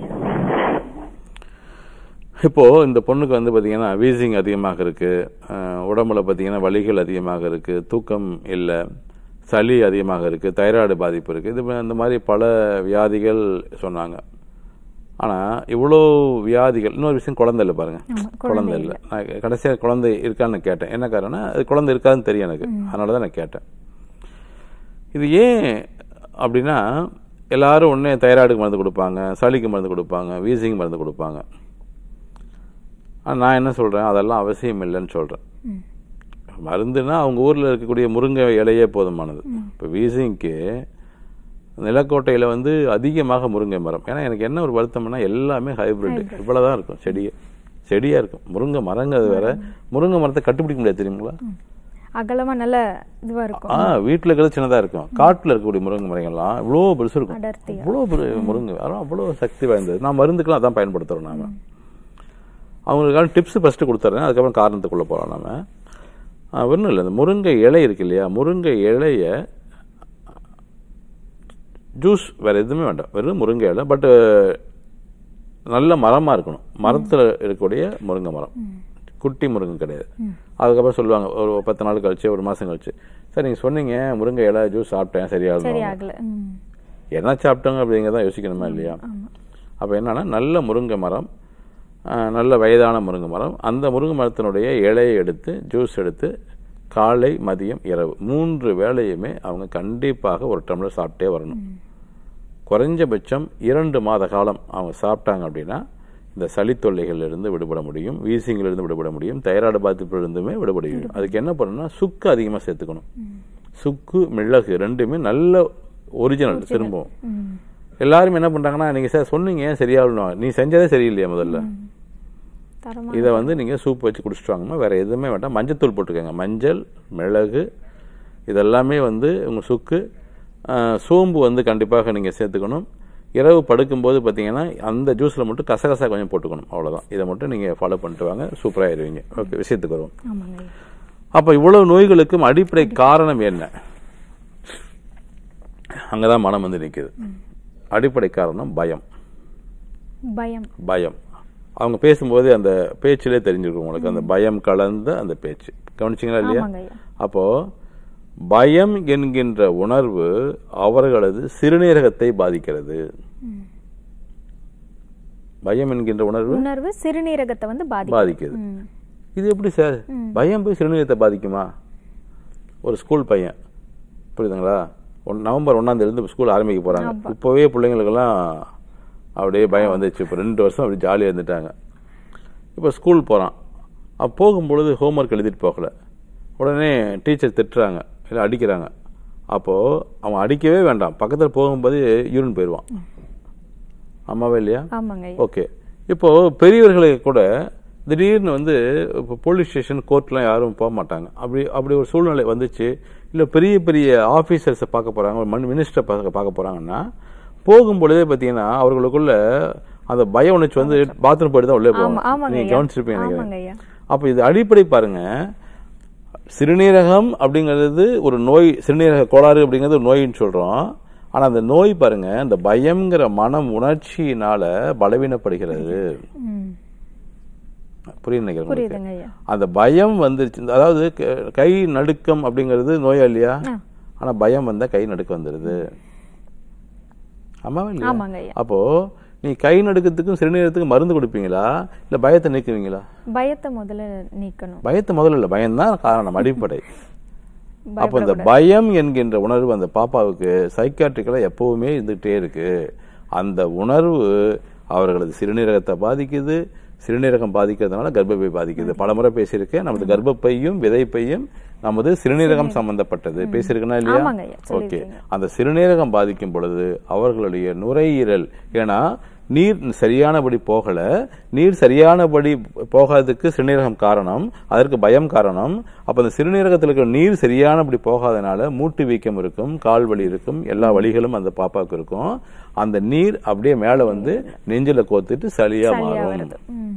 இப்போ இந்த பொண்ணுக்கு வந்து பாத்தீங்கன்னா வீசிங் அதிகமாக இருக்கு அஹ், உடம்புல பாத்தீங்கன்னா வலிகள் அதிகமாக இருக்கு தூக்கம் இல்லை சளி அதிகமாக இருக்கு தைராய்டு பாதிப்பு இருக்கு இது இந்த மாதிரி பல வியாதிகள் சொன்னாங்க ஆனா இவ்வளோ வியாதிகள் இன்னொரு விஷயம் குழந்தை இல்லை பாருங்க குழந்தை இல்லை நான் கடைசியாக குழந்தை இருக்கான்னு கேட்டேன் என்ன காரணம் அது குழந்தை இருக்காதுன்னு தெரியும் எனக்கு அதனால தான் நான் கேட்டேன் இது ஏன் அப்படின்னா எல்லாரும் உடனே தைராய்டுக்கு மருந்து கொடுப்பாங்க சளிக்கு மருந்து கொடுப்பாங்க வீசிங் மருந்து கொடுப்பாங்க ஆனா நான் என்ன சொல்றேன் அதெல்லாம் அவசியம் இல்லைன்னு சொல்றேன் மருந்துனா அவங்க ஊர்ல இருக்கக்கூடிய முருங்கை இலையே போதுமானது இப்போ வீசிங்க்கு நிலக்கோட்டையில வந்து அதிகமாக முருங்கை மரம் ஏன்னா எனக்கு என்ன ஒரு வருத்தம்னா எல்லாமே ஹைபிரிட் இவ்வளவுதான் இருக்கும் செடியே செடியா இருக்கும் முருங்கை மரங்கிறது வேற முருங்கை மரத்தை கட்டுப்பிடிக்க முடியாது தெரியுங்களா அகலமா நல்ல இதுவா இருக்கும் ஆ வீட்டுல இருக்கிறது சின்னதா இருக்கும் காட்டுல இருக்கக்கூடிய முருங்கை மரங்கள்லாம் இவ்வளோ பெருசு இருக்கும் அடர்த்தியா. இவ்வளோ பெரிய முருங்கை மரம் அவ்வளோ சக்தி வாய்ந்தது நான் மருந்துக்கெல்லாம் அதான் பயன்படுத்துறோம் நாம அவங்களுக்கான டிப்ஸ் ஃபர்ஸ்ட் கொடுத்துட்றேன் அதுக்கப்புறம் காரணத்துக்குள்ள போகலாம் நாம ஆ, ஒன்றும் இல்லை இந்த முருங்கை இலை இருக்கு இல்லையா முருங்கை இலைய ஜூஸ் வேற எதுவுமே வேண்டாம் வெறும் முருங்கை இலை பட் நல்ல மரமா இருக்கணும் மரத்துல இருக்கக்கூடிய முருங்கை மரம் குட்டி முருங்கை கிடையாது அதுக்கப்புறம் சொல்லுவாங்க ஒரு பத்து நாள் கழிச்சு ஒரு மாசம் கழிச்சு சார் நீங்க சொன்னீங்க முருங்கை இலை ஜூஸ் சாப்பிட்டேன் சரி சரியாகும் ஆகல ம். என்ன சாப்பிட்டாங்க அப்படிங்கிறத யோசிக்கணுமா இல்லையா அப்போ என்னன்னா நல்ல முருங்கை மரம் ஆஹ், நல்ல வயதான முருங்கை மரம் அந்த முருங்கை மரத்தினுடைய இலையை எடுத்து ஜூஸ் எடுத்து காலை மதியம் இரவு மூன்று வேளையுமே அவங்க கண்டிப்பாக ஒரு டம்ளர் சாப்பிட்டே வரணும் குறைஞ்சபட்சம் இரண்டு மாத காலம் அவங்க சாப்பிட்டாங்க அப்படின்னா இந்த சளி தொல்லைகளிலிருந்து விடுபட முடியும் வீசிங்கிலிருந்து விடுபட முடியும் தைராய்டு பாதிப்பிலிருந்துமே விடுபட முடியும் அதுக்கு என்ன பண்ணணும்னா சுக்கு அதிகமாக சேர்த்துக்கணும் சுக்கு மிளகு ரெண்டுமே நல்ல ஒரிஜினல் திரும்பவும் ம். எல்லாரும் என்ன பண்றாங்கன்னா நீங்க சார் சொன்னீங்க சரியாகணும் நீ செஞ்சதே சரியில்லையா முதல்ல தரமா இதை வந்து நீங்க சூப் வச்சு குடிச்சிட்டு வாங்கம்மா வேற எதுவுமே வேண்டாம் மஞ்சத்தூள் போட்டுக்கோங்க மஞ்சள் மிளகு இதெல்லாமே வந்து உங்க சுக்கு ஆஹ், சோம்பு வந்து கண்டிப்பாக நீங்க சேர்த்துக்கணும் இரவு படுக்கும்போது பார்த்தீங்கன்னா அந்த ஜூஸில் மட்டும் கசகசா கொஞ்சம் போட்டுக்கணும் அவ்வளவுதான் இதை மட்டும் நீங்க ஃபாலோ பண்ணிட்டு வாங்க சூப்பராக ஆயிருவீங்க ஓகே விஷயத்துக்கு வருவோம் ஆமாங்க ஐயா. அப்ப இவ்வளவு நோய்களுக்கும் அடிப்படை காரணம் என்ன அங்கதான் மனம் வந்து நிக்குது அடிப்படை காரணம் பயம் பயம் பயம் அவங்க பேசும்போது அந்த பேச்சிலே தெரிஞ்சிருக்கும் உங்களுக்கு அந்த பயம் கலந்த அந்த பேச்சு கவனிச்சிங்களா இல்லையா ஆமாங்க ஐயா. அப்போ பயம் என்கின்ற உணர்வு அவர்களது சிறுநீரகத்தை பாதிக்கிறது பயம் என்கின்ற உணர்வு உணர்வு சிறுநீரகத்தை வந்து பாதிக்கும் பாதிக்குது இது எப்படி சார் பயம் போய் சிறுநீரகத்தை பாதிக்குமா ஒரு ஸ்கூல் பையன் புரியுதுங்களா ஒன் நவம்பர் ஒன்னாம் தேதி இருந்து ஸ்கூல் ஆரம்பிக்க போறாங்க இப்போவே பிள்ளைங்களுக்கெல்லாம் அப்படியே பயம் வந்துச்சு இப்போ ரெண்டு வருஷம் அப்படி ஜாலியாக இருந்துட்டாங்க இப்போ ஸ்கூல் போகிறான் அப்போ போகும்பொழுது ஹோம்ஒர்க் எழுதிட்டு போகல உடனே டீச்சர் திட்டுறாங்க இல்லை அடிக்கிறாங்க அப்போது அவன் அடிக்கவே வேண்டாம் பக்கத்தில் போகும்போது யூரின் போயிடுவான் ஆமாவே இல்லையா ஆமாங்க ஐயா. ஓகே இப்போ பெரியவர்களுக்கு கூட திடீர்னு வந்து இப்போ போலீஸ் ஸ்டேஷன் கோர்ட்லாம் யாரும் போக மாட்டாங்க அப்படி அப்படி ஒரு சூழ்நிலை வந்துச்சு இல்லை பெரிய பெரிய ஆஃபீஸர்ஸை பார்க்க போறாங்க ஒரு மண் மினிஸ்டரை பார்க்க பார்க்க போறாங்கன்னா போகும்பொழுதே பார்த்தீங்கன்னா அவர்களுக்குள்ள அந்த பய உணர்ச்சி வந்து பாத்ரூம் போயிட்டு தான் உள்ளே ஆமா போவாங்க ஆமாங்க நீங்க ஐயா. கவனிச்சிருப்பீங்க ஆமாங்க நினைக்கிறேன் ஐயா. அப்போ இது அடிப்படை பாருங்க சிறுநீரகம் அப்படிங்கிறது ஒரு நோய் சிறுநீரக கோளாறு அப்படிங்கிறது ஒரு நோயின்னு சொல்றோம் ஆனா அந்த நோய் பாருங்க இந்த பயம்ங்கிற மனம் உணர்ச்சியினால பலவீனப்படுகிறது ம். புரியுது நினைக்கிறேன் உங்களுக்கு. புரியுதுங்க ஐயா அந்த பயம் வந்துருச்சு அதாவது க- கை நடுக்கம் அப்படிங்கிறது நோயா இல்லையா ஆ. ஆனா பயம் வந்தா கை நடுக்கம் வந்துருது ஆமாவா இல்லையா ஆமாங்க ஐயா. அப்போ நீ கை நடுக்கத்துக்கும் சிறுநீரகத்துக்கும் மருந்து கொடுப்பீங்களா இல்ல பயத்தை நீக்குவீங்களா பயத்தை முதல்ல நீக்கணும் பயத்தை முதல்ல இல்ல பயம்தான் காரணம் அடிப்படை அப்ப இந்த பயப்படக்கூடாது. பயம் என்கின்ற உணர்வு அந்த பாப்பாவுக்கு சைக்காட்ரிக்கலா எப்பவுமே இருந்துகிட்டே இருக்கு அந்த உணர்வு அவர்களது சிறுநீரகத்தை பாதிக்குது சிறுநீரகம் பாதிக்கிறதுனால கர்ப்பப்பை பாதிக்குது பலமுறை பேசியிருக்கேன் நமது கர்ப்பப்பையும் விதைப்பையும் நமது சிறுநீரகம் சம்பந்தப்பட்டது பேசியிருக்கேனா இல்லையா ஆமாங்க ஐயா, ஓகே சொல்லியிருக்கீங்க. அந்த சிறுநீரகம் பாதிக்கும் பொழுது அவர்களுடைய நுரையீரல் ஏன்னா நீர் சரியானபடி போகல நீர் சரியானபடி போகாததுக்கு சிறுநீரகம் காரணம் அதற்கு பயம் காரணம் அப்ப அந்த சிறுநீரகத்தில் இருக்கிற நீர் சரியானபடி போகாதனால மூட்டு வீக்கம் இருக்கும் கால் வலி இருக்கும் எல்லா வலிகளும் அந்த பாப்பாவுக்கு இருக்கும் அந்த நீர் அப்படியே மேல வந்து நெஞ்சில கோத்துட்டு சளியா சரியா மாறும் வருது ம்.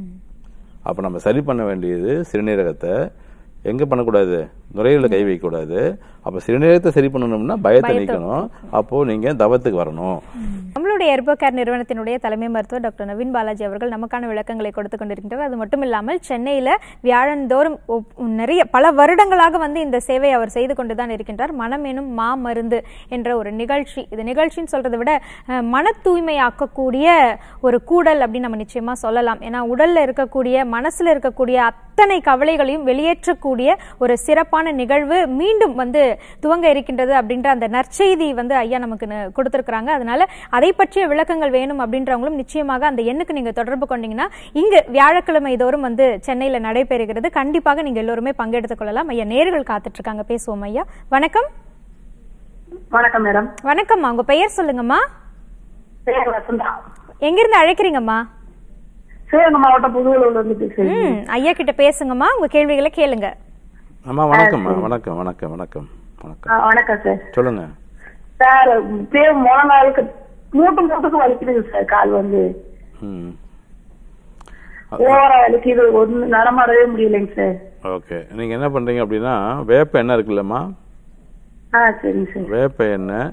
அப்போ நம்ம சரி பண்ண வேண்டியது சிறுநீரகத்தை எங்க பண்ணக்கூடாது நுரையீரல கை வைக்கக்கூடாது அப்போ சிறுநீரகத்தை சரி பண்ணணும்னா பயத்தை நீக்கணும் அப்போ நீங்க தவத்துக்கு வரணும் நம்மளுடைய எர்போகேர் நிறுவனத்தினுடைய தலைமை மருத்துவர் டாக்டர் நவீன் பாலாஜி அவர்கள் நமக்கான விளக்கங்களை கொடுத்து கொண்டிருக்கின்றார் அது மட்டும் இல்லாமல் சென்னையில வியாழந்தோறும் ஒப்- நிறைய பல வருடங்களாக வந்து இந்த சேவை அவர் செய்து கொண்டுதான் இருக்கின்றார் மனம் எனும் மா மருந்து என்ற ஒரு நிகழ்ச்சி இது நிகழ்ச்சின்னு சொல்றதை விட அஹ், மன தூய்மையாக்கக்கூடிய ஒரு கூடல் அப்படின்னு நம்ம நிச்சயமா சொல்லலாம் ஏன்னா உடல்ல இருக்கக்கூடிய மனசுல இருக்கக்கூடிய அத்தனை கவலைகளையும் வெளியேற்றக்கூடிய ஒரு சிறப்பான நிகழ்வு மீண்டும் வந்து துவங்க இருக்கின்றது அப்படின்ற அந்த நற்செய்தி வந்து ஐயா நமக்கு ந- கொடுத்திருக்கிறாங்க அதனால அதை பற்றிய விளக்கங்கள் வேணும் அப்படின்றவங்களும் நிச்சயமாக அந்த எண்ணுக்கு நீங்க தொடர்பு கொண்டீங்கன்னா இங்கு வியாழக்கிழமை தோறும் வந்து சென்னையில நடைபெறுகிறது கண்டிப்பாக நீங்க எல்லோருமே பங்கெடுத்துக் கொள்ளலாம் ஐயா நேர்கள் காத்துட்டு இருக்காங்க பேசுவோம் ஐயா வணக்கம் வணக்கம் மேடம் வணக்கம்மா உங்க பெயர் சொல்லுங்கம்மா பேர் வசந்தா எங்கிருந்து அழைக்கிறீங்கம்மா சிவகங்கை மாவட்டம் புதுவலூர்ல இருந்து பேசுறேன் ம் ஐயா கிட்ட பேசுங்கம்மா உங்க கேள்விகளை கேளுங்க அம்மா வணக்கம்மா வணக்கம் வணக்கம் வணக்கம் வணக்கம் ஆ, வணக்கம் சார் சொல்லுங்க சார் இப்படியே முத நாளுக்கு மூட்டு மூட்டுக்கு வலிக்குதுங்க சார் கால் வந்து ம் ஓவரா வலிக்குது ஒண்ணு நடமாடவே முடியலைங்க சார் ஓகே நீங்க என்ன பண்றீங்க அப்படின்னா வேப்ப எண்ணெய் இருக்குல்லம்மா ஆ சரிங்க சார் வேப்ப எண்ணெய்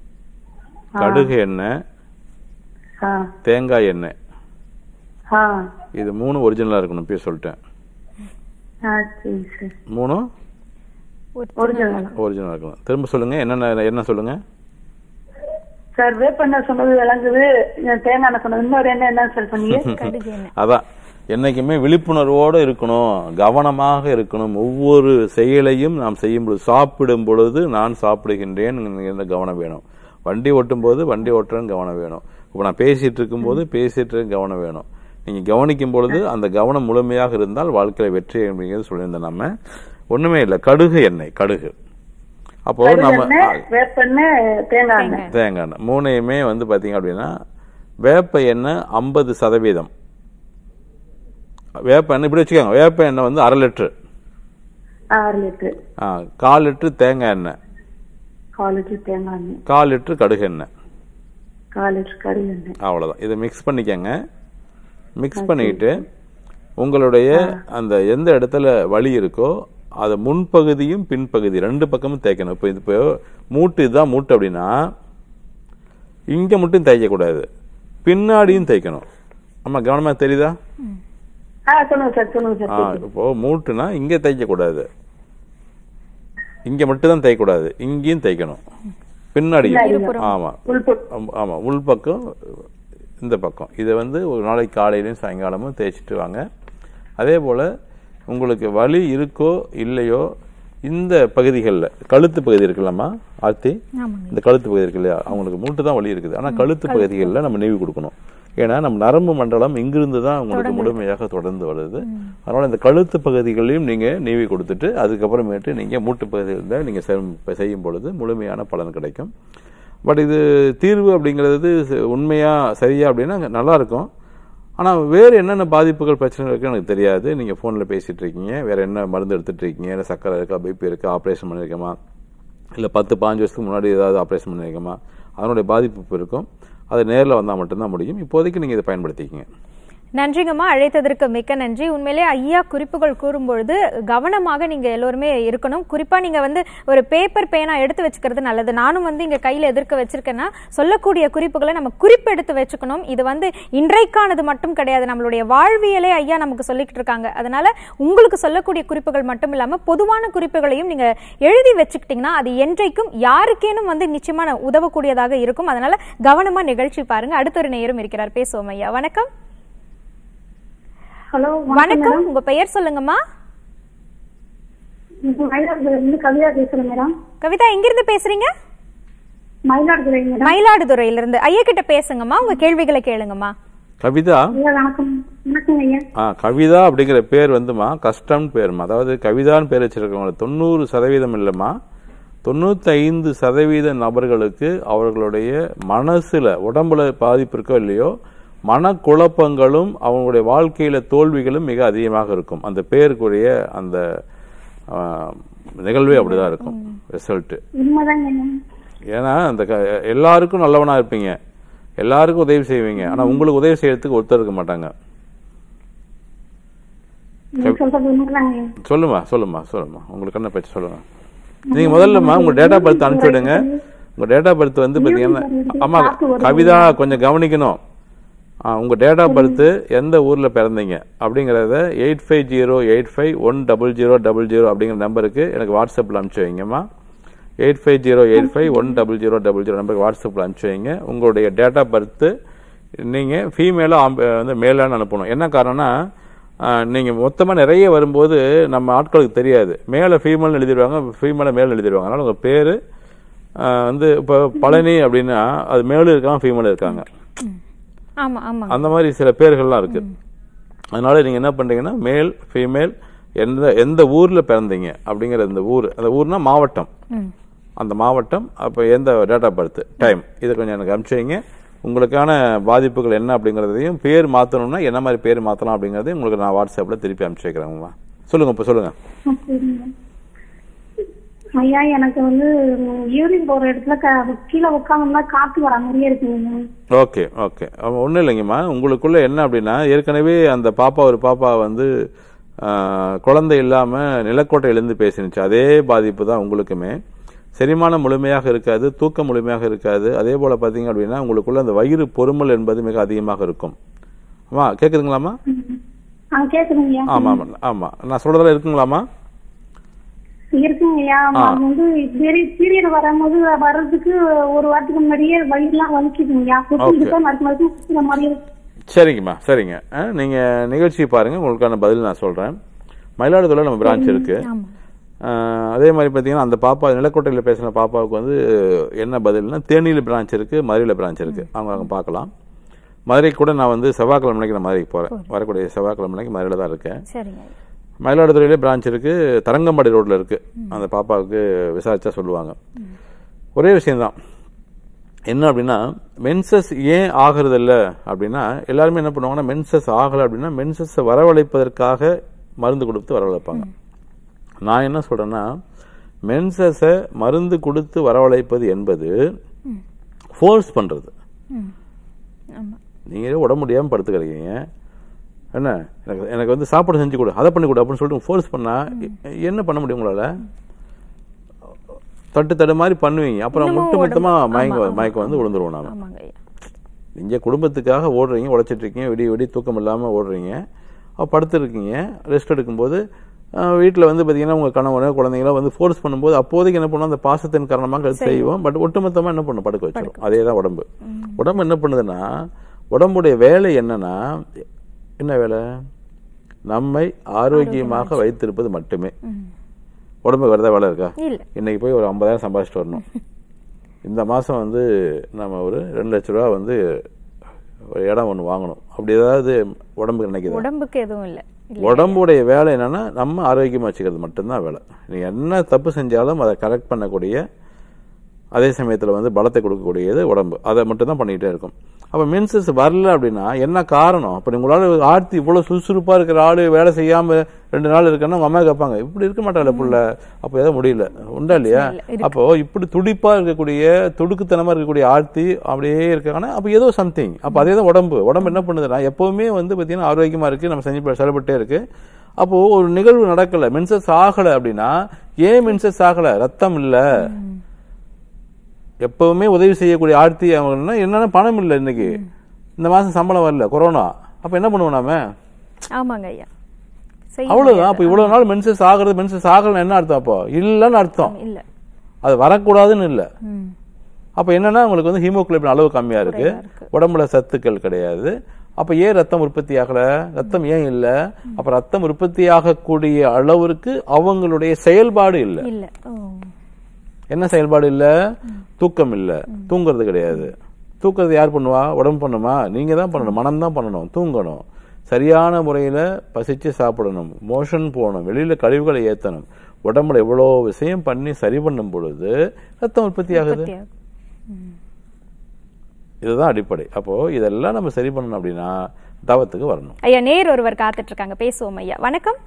கடுகு எண்ணெய் ஆ தேங்காய் எண்ணெய் ஆ இது மூணு ஒரிஜினலா இருக்கணும் இப்பயே சொல்லிட்டேன் ஆ சரிங்க சார் மூணும் ஒரிஜினல் ஒரிஜினல் இருக்கணும் திரும்ப சொல்லுங்க என்னென்ன என்ன சொல்லுங்க சார் வேப்பெண்ணெய் சொன்னது விளங்குது இந்த தேங்காய் எண்ணெய் சொன்னது இன்னொரு எண்ணெய் என்ன சார் சொன்னீங்க கடுகு எண்ணெய். அதான் என்னைக்குமே விழிப்புணர்வோடு இருக்கணும் கவனமாக இருக்கணும் ஒவ்வொரு செயலையும் நாம் செய்யும் பொழுது சாப்பிடும் பொழுது நான் சாப்பிடுகின்றேன் என்ற கவனம் வேணும் வண்டி ஓட்டும் போது வண்டி ஓட்டுறேன்னு கவனம் வேணும் இப்போ நான் பேசிட்டு இருக்கும்போது பேசிட்டு இருக்க கவனம் வேணும் நீங்க கவனிக்கும் பொழுது அந்த கவனம் முழுமையாக இருந்தால் வாழ்க்கையில வெற்றி அப்படிங்கிறது சொல்லியிருந்தோம் நம்ம ஒண்ணுமே இல்லை கடுகு எண்ணெய் கடுகு அப்போ நம்ம எண்ணெய் வேப்பெண்ணெய் தேங்காய் எண்ணெய் தேங்காய் எண்ணெய் மூணையுமே வந்து பாத்தீங்க அப்படின்னா வேப்ப எண்ணெய் ஐம்பது சதவீதம் வேப்ப எண்ணெய் இப்படி வச்சுக்கோங்க வேப்ப எண்ணெய் வந்து அரை லிட்டரு ஆறு லிட்டரு ஆ, கால் லிட்டரு தேங்காய் எண்ணெய் கால் லிட்டரு தேங்காய் எண்ணெய் கால் லிட்டரு கடுகு எண்ணெய் கால் லிட்டரு கடுகு எண்ணெய் அவ்வளவுதான் இதை மிக்ஸ் பண்ணிக்கங்க மிக்ஸ் பண்ணிட்டு உங்களுடைய அந்த எந்த இடத்துல வலி இருக்கோ அதை முன்பகுதியும் பின்பகுதி ரெண்டு பக்கமும் தேய்க்கணும் இப்போ இது இப்போ மூட்டு இதுதான் மூட்டு அப்படின்னா இங்க மட்டும் தேய்க்கக்கூடாது பின்னாடியும் தேய்க்கணும் ஆமா கவனமா தெரியுதா ஆ சொல்லுங்க சார் சொல்லுங்க ஆ, சார் இப்போ மூட்டுனா இங்க தைக்கக்கூடாது இங்க மட்டும் தான் தைக்கக்கூடாது இங்கேயும் தைக்கணும் பின்னாடியும் ஆமா உள்புறம். ஆமா, ஆமா உள்பக்கம் இந்த பக்கம் இதை வந்து ஒரு நாளைக்கு காலையிலயும் சாயங்காலமும் தேய்ச்சிட்டு வாங்க அதே போல உங்களுக்கு வலி இருக்கோ இல்லையோ இந்த பகுதிகளில் கழுத்து பகுதி இருக்குல்லம்மா ஆர்த்தி இந்த கழுத்து பகுதி இருக்கு இல்லையா அவங்களுக்கு மூட்டு தான் வலி இருக்குது ஆனா கழுத்து பகுதிகளில் நம்ம நீவி கொடுக்கணும் ஏன்னா நம்ம நரம்பு மண்டலம் இங்கிருந்து தான் உங்களுக்கு முழுமையாக தொடர்ந்து வருது அதனால இந்த கழுத்து பகுதிகளையும் நீங்க நீவி கொடுத்துட்டு அதுக்கப்புறமேட்டு நீங்க மூட்டு பகுதிகளில் நீங்க செம்- செய்யும் பொழுது முழுமையான பலன் கிடைக்கும் பட் இது தீர்வு அப்படிங்கிறது ச- உண்மையா சரியா அப்படின்னா நல்லா இருக்கும் ஆனா வேறு என்னென்ன பாதிப்புகள் பிரச்சனை இருக்கு எனக்கு தெரியாது நீங்க போன்ல பேசிட்டு இருக்கீங்க வேற என்ன மருந்து எடுத்துட்டு இருக்கீங்க இல்ல சக்கரை இருக்கா பிபி இருக்கா ஆபரேஷன் பண்ணிருக்கமா இல்ல பத்து பாஞ்சு வருஷத்துக்கு முன்னாடி ஏதாவது ஆபரேஷன் பண்ணிருக்கமா அதனுடைய பாதிப்பு இப்ப இருக்கும் அது நேர்ல வந்தா மட்டும்தான் முடியும் இப்போதைக்கு நீங்க இதை பயன்படுத்திக்கங்க நன்றிங்கம்மா அழைத்ததற்கு மிக்க நன்றி உண்மையிலே ஐயா குறிப்புகள் கூறும்பொழுது கவனமாக நீங்க எல்லோருமே இருக்கணும் குறிப்பா நீங்க வந்து ஒரு பேப்பர் பேனா எடுத்து வச்சுக்கிறது நல்லது நானும் வந்து இங்க கையில எதிர்க்க வச்சிருக்கேன்னா சொல்லக்கூடிய குறிப்புகளை நம்ம குறிப்பு எடுத்து வச்சுக்கணும் இது வந்து இன்றைக்கானது மட்டும் கிடையாது நம்மளுடைய வாழ்வியலே ஐயா நமக்கு சொல்லிக்கிட்டு இருக்காங்க அதனால உங்களுக்கு சொல்லக்கூடிய குறிப்புகள் மட்டும் இல்லாம பொதுவான குறிப்புகளையும் நீங்க எழுதி வச்சுக்கிட்டீங்கன்னா அது என்றைக்கும் யாருக்கேனும் வந்து நிச்சயமா உதவக்கூடியதாக இருக்கும் அதனால கவனமா நிகழ்ச்சி பாருங்க அடுத்த ஒரு நேரம் இருக்கிறார் பேசுவோம் ஐயா வணக்கம் ஹலோ வணக்கம் உங்க பெயர் சொல்லுங்கம்மா மயிலாடுதுறை இருந்து கவிதா பேசுறேன் மேடம் கவிதா எங்கிருந்து பேசுறீங்க மயிலாடுதுறை மேடம் மயிலாடுதுறையில இருந்து ஐயா கிட்ட பேசுங்கம்மா உங்க கேள்விகளை கேளுங்கம்மா கவிதா ஐயா வணக்கம் வணக்கம் ஐயா ஆ கவிதா அப்படிங்கிற பேர் வந்துமா கஷ்டம் பேருமா அதாவது கவிதான்னு பேர் வச்சிருக்கவங்க தொண்ணூறு சதவீதம் இல்லைம்மா தொண்ணூத்தைந்து சதவீத நபர்களுக்கு அவர்களுடைய மனசுல உடம்புல பாதிப்பு இருக்கோ இல்லையோ மனக்குழப்பங்களும் அவங்களுடைய வாழ்க்கையில தோல்விகளும் மிக அதிகமாக இருக்கும் அந்த பேருக்குரிய அந்த ஆ, நிகழ்வே அப்படிதான் இருக்கும் ரிசல்ட் உண்மைதாங்க ஐயா ஏன்னா அந்த க- எல்லாருக்கும் நல்லவனா இருப்பீங்க எல்லாருக்கும் உதவி செய்வீங்க ஆனா உங்களுக்கு உதவி செய்யறதுக்கு ஒருத்தர் இருக்க மாட்டாங்க நீங்க சொல்றது உண்மைதாங்க சொல்லுமா சொல்லுமா சொல்லுமா உங்களுக்கு என்ன பற்றி சொல்லுங்க நீங்க முதல்லம்மா உங்க டேட்டா பர்த் அனுப்பிச்சு விடுங்க உங்க டேட்டா பர்த் வந்து பாத்தீங்கன்னா ஆமா கவிதா கொஞ்சம் கவனிக்கணும் ஆ, உங்க டேட்டா பர்த் எந்த ஊர்ல பிறந்தீங்க அப்படிங்கறத eight five zero eight five one double zero double zero அப்படிங்கிற நம்பருக்கு எனக்கு வாட்ஸ்அப்ல அனுப்பிச்சு வைங்கம்மா eight five zero eight five one double zero double zero நம்பருக்கு வாட்ஸ்அப்ல அனுப்பிச்சு வைங்க உங்களுடைய டேட்டா பர்த் நீங்க ஃபீமேலா வந்து மேலான்னு அனுப்பணும் என்ன காரணம்னா ஆ, நீங்க மொத்தமா நிறைய வரும்போது நம்ம ஆட்களுக்கு தெரியாது மேல ஃபீமேல் எழுதிடுவாங்க ஃபீமேல மேல் எழுதிடுவாங்க அதனால உங்க பேரு ஆ, வந்து இப்போ பழனி அப்படின்னா அது மேலும் இருக்காங்க ஃபீமேல் இருக்காங்க ஆமா ஆமா அந்த மாதிரி சில பேர்கள்லாம் இருக்கு அதனால நீங்க என்ன பண்றீங்கன்னா மேல் ஃபீமேல் எந்த எந்த ஊர்ல பிறந்தீங்க அப்படிங்கிற இந்த ஊர் அந்த ஊர்னா மாவட்டம் ம். அந்த மாவட்டம் அப்போ எந்த டேட் ஆஃப் பர்த் டைம் இதை கொஞ்சம் எனக்கு அனுப்பிச்சு வைங்க உங்களுக்கான பாதிப்புகள் என்ன அப்படிங்கறதையும் பேர் மாத்தணும்னா என்ன மாதிரி பேர் மாத்தலாம் அப்படிங்கறதையும் உங்களுக்கு நான் வாட்ஸ்அப்ல திருப்பி அனுப்பிச்சு வைக்கிறேங்கம்மா சொல்லுங்க இப்போ சொல்லுங்க சரிங்க. ஐயா எனக்கு வந்து யூரின் போற இடத்துல க- கீழே உட்காந்தோம்னா காத்து வர மாதிரியே இருக்குங்க ஓகே ஓகே ஒன்றும் இல்லைங்கம்மா உங்களுக்குள்ள என்ன அப்படின்னா ஏற்கனவே அந்த பாப்பா ஒரு பாப்பா வந்து ஆ, குழந்தை இல்லாம நிலக்கோட்டை எழுந்து பேசினுச்சு அதே பாதிப்பு தான் உங்களுக்குமே செரிமானம் முழுமையாக இருக்காது தூக்கம் முழுமையாக இருக்காது அதே போல பாத்தீங்க அப்படின்னா உங்களுக்குள்ள அந்த வயிறு பொறுமல் என்பது மிக அதிகமாக இருக்கும் ஆமா கேக்குதுங்களாமா ஆ கேக்குதுங்கய்யா ஆமா ஆமா ஆமா நான் சொல்றதெல்லாம் இருக்குங்களாமா இருக்குங்கய்யா அது வந்து பீரியட் வரும்போது வர்றதுக்கு ஒரு வாரத்துக்கு முன்னாடியே வயிறுலாம் வலிக்குதுங்கய்யா குத்துக்கிட்ட மறுத்து மறுத்து குத்துற மாதிரி இருக்கு சரிங்கம்மா சரிங்க ஆ, நீங்க நிகழ்ச்சி பாருங்க உங்களுக்கான பதில் நான் சொல்றேன் மயிலாடுதுறை நம்ம பிரான்ச் இருக்கு ஆமா ஆ, அதே மாதிரி பார்த்தீங்கன்னா அந்த பாப்பா நிலக்கோட்டையில் பேசின பாப்பாவுக்கு வந்து என்ன பதில்னா தேனியில் பிரான்ச் இருக்கு மதுரையில் பிரான்ச் இருக்கு அவங்க அங்கே பார்க்கலாம் மதுரை கூட நான் வந்து செவ்வாய்க்கிழமை மணிக்கு நான் மதுரைக்கு போறேன் வரக்கூடிய செவ்வாய்க்கிழமை மணிக்கு மதுரையில் தான் இருக்கேன் சரிங்க மயிலாடுதுறையிலே பிரான்ச் இருக்கு தரங்கம்பாடி ரோட்ல இருக்கு அந்த பாப்பாவுக்கு விசாரிச்சா சொல்லுவாங்க ஒரே விஷயம்தான் என்ன அப்படின்னா மென்சஸ் ஏன் ஆகிறது இல்ல அப்படின்னா எல்லாருமே என்ன பண்ணுவாங்கன்னா மென்சஸ் ஆகல அப்படின்னா மென்சஸை வரவழைப்பதற்காக மருந்து கொடுத்து வரவழைப்பாங்க நான் என்ன சொல்றேன்னா மென்சஸை மருந்து கொடுத்து வரவழைப்பது என்பது ஃபோர்ஸ் பண்றது ம். ஆமா நீங்களே உடம்பு முடியாம படுத்துக்கிறீங்க என்ன எனக்கு எனக்கு வந்து சாப்பாடு செஞ்சு கொடு அதை பண்ணி கொடு அப்படின்னு சொல்லிட்டு ஃபோர்ஸ் பண்ணா எ- என்ன பண்ண முடியும் உங்களால தட்டு தடு மாதிரி பண்ணுவீங்க அப்புறம் இன்னமும் முட்டு மொத்தமா உடம்பு- மயங்க ஆமா, ஆமா. மயக்கம் வந்து விழுந்துருவோம் நான் ஆமாங்க ஐயா நீங்க குடும்பத்துக்காக ஓடுறீங்க உழைச்சிட்டு இருக்கீங்க விடிய விடிய தூக்கம் இல்லாம ஓடுறீங்க அப்ப படுத்துருக்கீங்க ரெஸ்ட் எடுக்கும்போது அஹ், வீட்ல வந்து பாத்தீங்கன்னா உங்க கணவனோ குழந்தைங்களோ வந்து ஃபோர்ஸ் பண்ணும்போது அப்போதைக்கு என்ன பண்ணுவோம் அந்த பாசத்தின் காரணமாக அது செய்வோம் பட் ஒட்டுமொத்தமா என்ன பண்ணும் படுக்க வச்சிடும் அதே தான் உடம்பு உடம்பு என்ன பண்ணுதுன்னா உடம்புடைய வேலை என்னன்னா என்ன வேலை நம்மை ஆரோக்கியமாக வைத்திருப்பது மட்டுமே உடம்பு வேற ஏதாவது வேலை இருக்கா இல்ல இன்னைக்கு போய் ஒரு ஐம்பதாயிரம் சம்பாதிச்சிட்டு வரணும் இந்த மாசம் வந்து நம்ம ஒரு ரெண்டு லட்ச ரூபா வந்து ஒரு இடம் ஒன்று வாங்கணும் அப்படி ஏதாவது உடம்புக்கு நினைக்குது உடம்புக்கு எதுவும் இல்ல இல்ல உடம்புடைய வேலை என்னன்னா நம்ம ஆரோக்கியமா வச்சுக்கிறது மட்டும்தான் வேலை நீ என்ன தப்பு செஞ்சாலும் அதை கரெக்ட் பண்ணக்கூடிய அதே சமயத்துல வந்து பலத்தை கொடுக்கக்கூடியது உடம்பு அதை மட்டும் தான் பண்ணிக்கிட்டே இருக்கும் அப்ப மென்சஸ் வரல அப்படின்னா என்ன காரணம் அப்ப உங்களால ஆர்த்தி இவ்வளவு சுறுசுறுப்பா இருக்கிற ஆளு வேலை செய்யாம ரெண்டு நாள் இருக்குன்னா உங்க அம்மா கேட்பாங்க இப்படி இருக்க மாட்டாள் புள்ள அப்ப ஏதோ முடியல உண்டா இல்லையா அப்போ இப்படி துடிப்பா இருக்கக்கூடிய துடுக்குத்தனமா இருக்கக்கூடிய ஆர்த்தி அப்படியே இருக்காங்கன்னா அப்ப ஏதோ சம்திங் அப்ப அதே தான் உடம்பு உடம்பு என்ன பண்ணுதுன்னா எப்பவுமே வந்து பாத்தீங்கன்னா ஆரோக்கியமா இருக்கு நம்ம செஞ்சு செயல்பட்டே இருக்கு அப்போ ஒரு நிகழ்வு நடக்கல மென்சஸ் ஆகல அப்படின்னா ஏன் மென்சஸ் ஆகல ரத்தம் இல்ல எப்பவுமே உதவி செய்யக்கூடிய ஆர்த்தி அவங்கன்னா என்னன்னா பணம் இல்லை இன்னைக்கு இந்த மாசம் சம்பளம் வரல கொரோனா அப்ப என்ன பண்ணுவோம் நாம ஆமாங்க ஐயா செய்ய அவ்வளவுதான் அப்ப இவ்வளவு நாள் மென்சஸ் ஆகுறது மென்சஸ் ஆகலன்னு என்ன அர்த்தம் அப்போ இல்லைன்னு அர்த்தம் முடியாது. இல்ல அது வரக்கூடாதுன்னு இல்ல ம். அப்ப என்னன்னா உங்களுக்கு வந்து ஹீமோகுளோபின் அளவு கம்மியா இருக்கு குறைவா இருக்கு. உடம்புல சத்துக்கள் கிடையாது அப்ப ஏன் ரத்தம் உற்பத்தி ஆகல ரத்தம் ஏன் இல்ல அப்ப ரத்தம் உற்பத்தி ஆகக்கூடிய அளவிற்கு அவங்களுடைய செயல்பாடு இல்ல இல்ல ஓ என்ன செயல்பாடு இல்ல தூக்கம் இல்ல தூங்குறது கிடையாது தூக்கறது யார் பண்ணுவா உடம்பு பண்ணுமா நீங்க தான் பண்ணணும் மனம் தான் பண்ணணும் தூங்கணும் சரியான முறையில பசிச்சு சாப்பிடணும் மோஷன் போகணும் வெளியில கழிவுகளை ஏத்தணும் உடம்புல எவ்வளோ விஷயம் பண்ணி சரி பண்ணும் பொழுது ரத்தம் உற்பத்தி ஆகுது உற்பத்தியாகும். இதுதான் அடிப்படை அப்போ இதெல்லாம் நம்ம சரி பண்ணணும் அப்படின்னா தவத்துக்கு வரணும் ஐயா நேர் ஒருவர் காத்துட்டு இருக்காங்க பேசுவோம் ஐயா வணக்கம்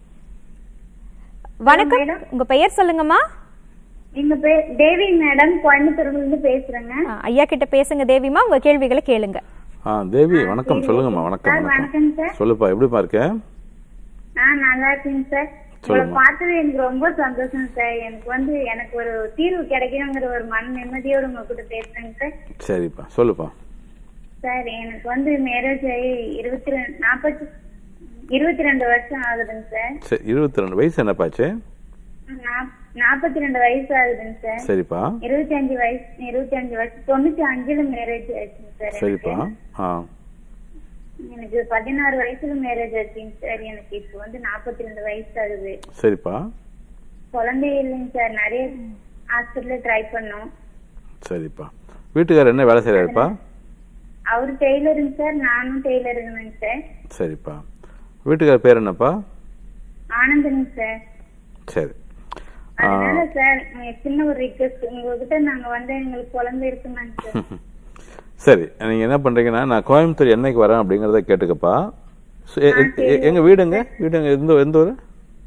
வணக்கம் உங்க பெயர் சொல்லுங்கம்மா எங்க பேர் தேவி மேடம் கோயம்புத்தூர்ல இருந்து பேசுறேங்க ஆ, ஐயா கிட்ட பேசுங்க தேவிமா உங்க கேள்விகளை கேளுங்க ஆ தேவி வணக்கம் சொல்லுங்கம்மா வணக்கம் சார் வணக்கம் வணக்கம் சார் சொல்லுப்பா எப்படிப்பா இருக்க ஆ நல்லா இருக்கேங்க சார் உங்களை சொல்லுங்க. பார்த்தது எனக்கு ரொம்ப சந்தோஷம் சார் எனக்கு வந்து எனக்கு ஒரு தீர்வு கிடைக்கணுங்கிற ஒரு மன நிம்மதியோட உங்க கூட பேசுறேங்க சார் சரிப்பா சொல்லுப்பா சார் எனக்கு வந்து மேரேஜ் ஆகி இருபத்தி ரெண்டு நாற்பத்தி இருபத்தி ரெண்டு வருஷம் ஆகுதுங்க சார் சரி இருபத்தி ரெண்டு வயசு என்னப்பாச்சு நாப்- நாற்பத்தி ரெண்டு வயசு ஆகுதுங்க சார் சரிப்பா இருபத்தி அஞ்சு வயசு இருபத்தி அஞ்சு வயசு தொண்ணூத்தி அஞ்சுல மேரேஜ் ஆச்சுங்க சார் சரிப்பா எனக்கு. ஆ எனக்கு பதினாறு வயசுல மேரேஜ் ஆச்சுங்க சார் எனக்கு இப்போ வந்து நாற்பத்தி ரெண்டு வயசு ஆகுது சரிப்பா குழந்தை இல்லைங்க சார் நிறைய ஹாஸ்பிட்டல்ல ட்ரை பண்ணோம் சரிப்பா வீட்டுக்காரர் என்ன வேலை செய்கிறாருப்பா அவரு டெய்லருங்க சார் நானும் டெய்லருங்க சார் சரிப்பா வீட்டுக்காரர் பேர் என்னப்பா ஆனந்தனுங்க சார் சரி ஆ, அதனால சார் உங்க சின்ன ஒரு ரிக்வெஸ்ட் உங்ககிட்ட நாங்க வந்து எங்களுக்கு குழந்தை இருக்குனாங்க சார் சரி நீங்க என்ன பண்றீங்கன்னா நான் கோயம்புத்தூர் என்னைக்கு வரேன் அப்படிங்கறத கேட்டுக்கப்பா சு- எ- எ- எ- எங்க வீடுங்க வீடுங்க எந்த எந்த ஊர்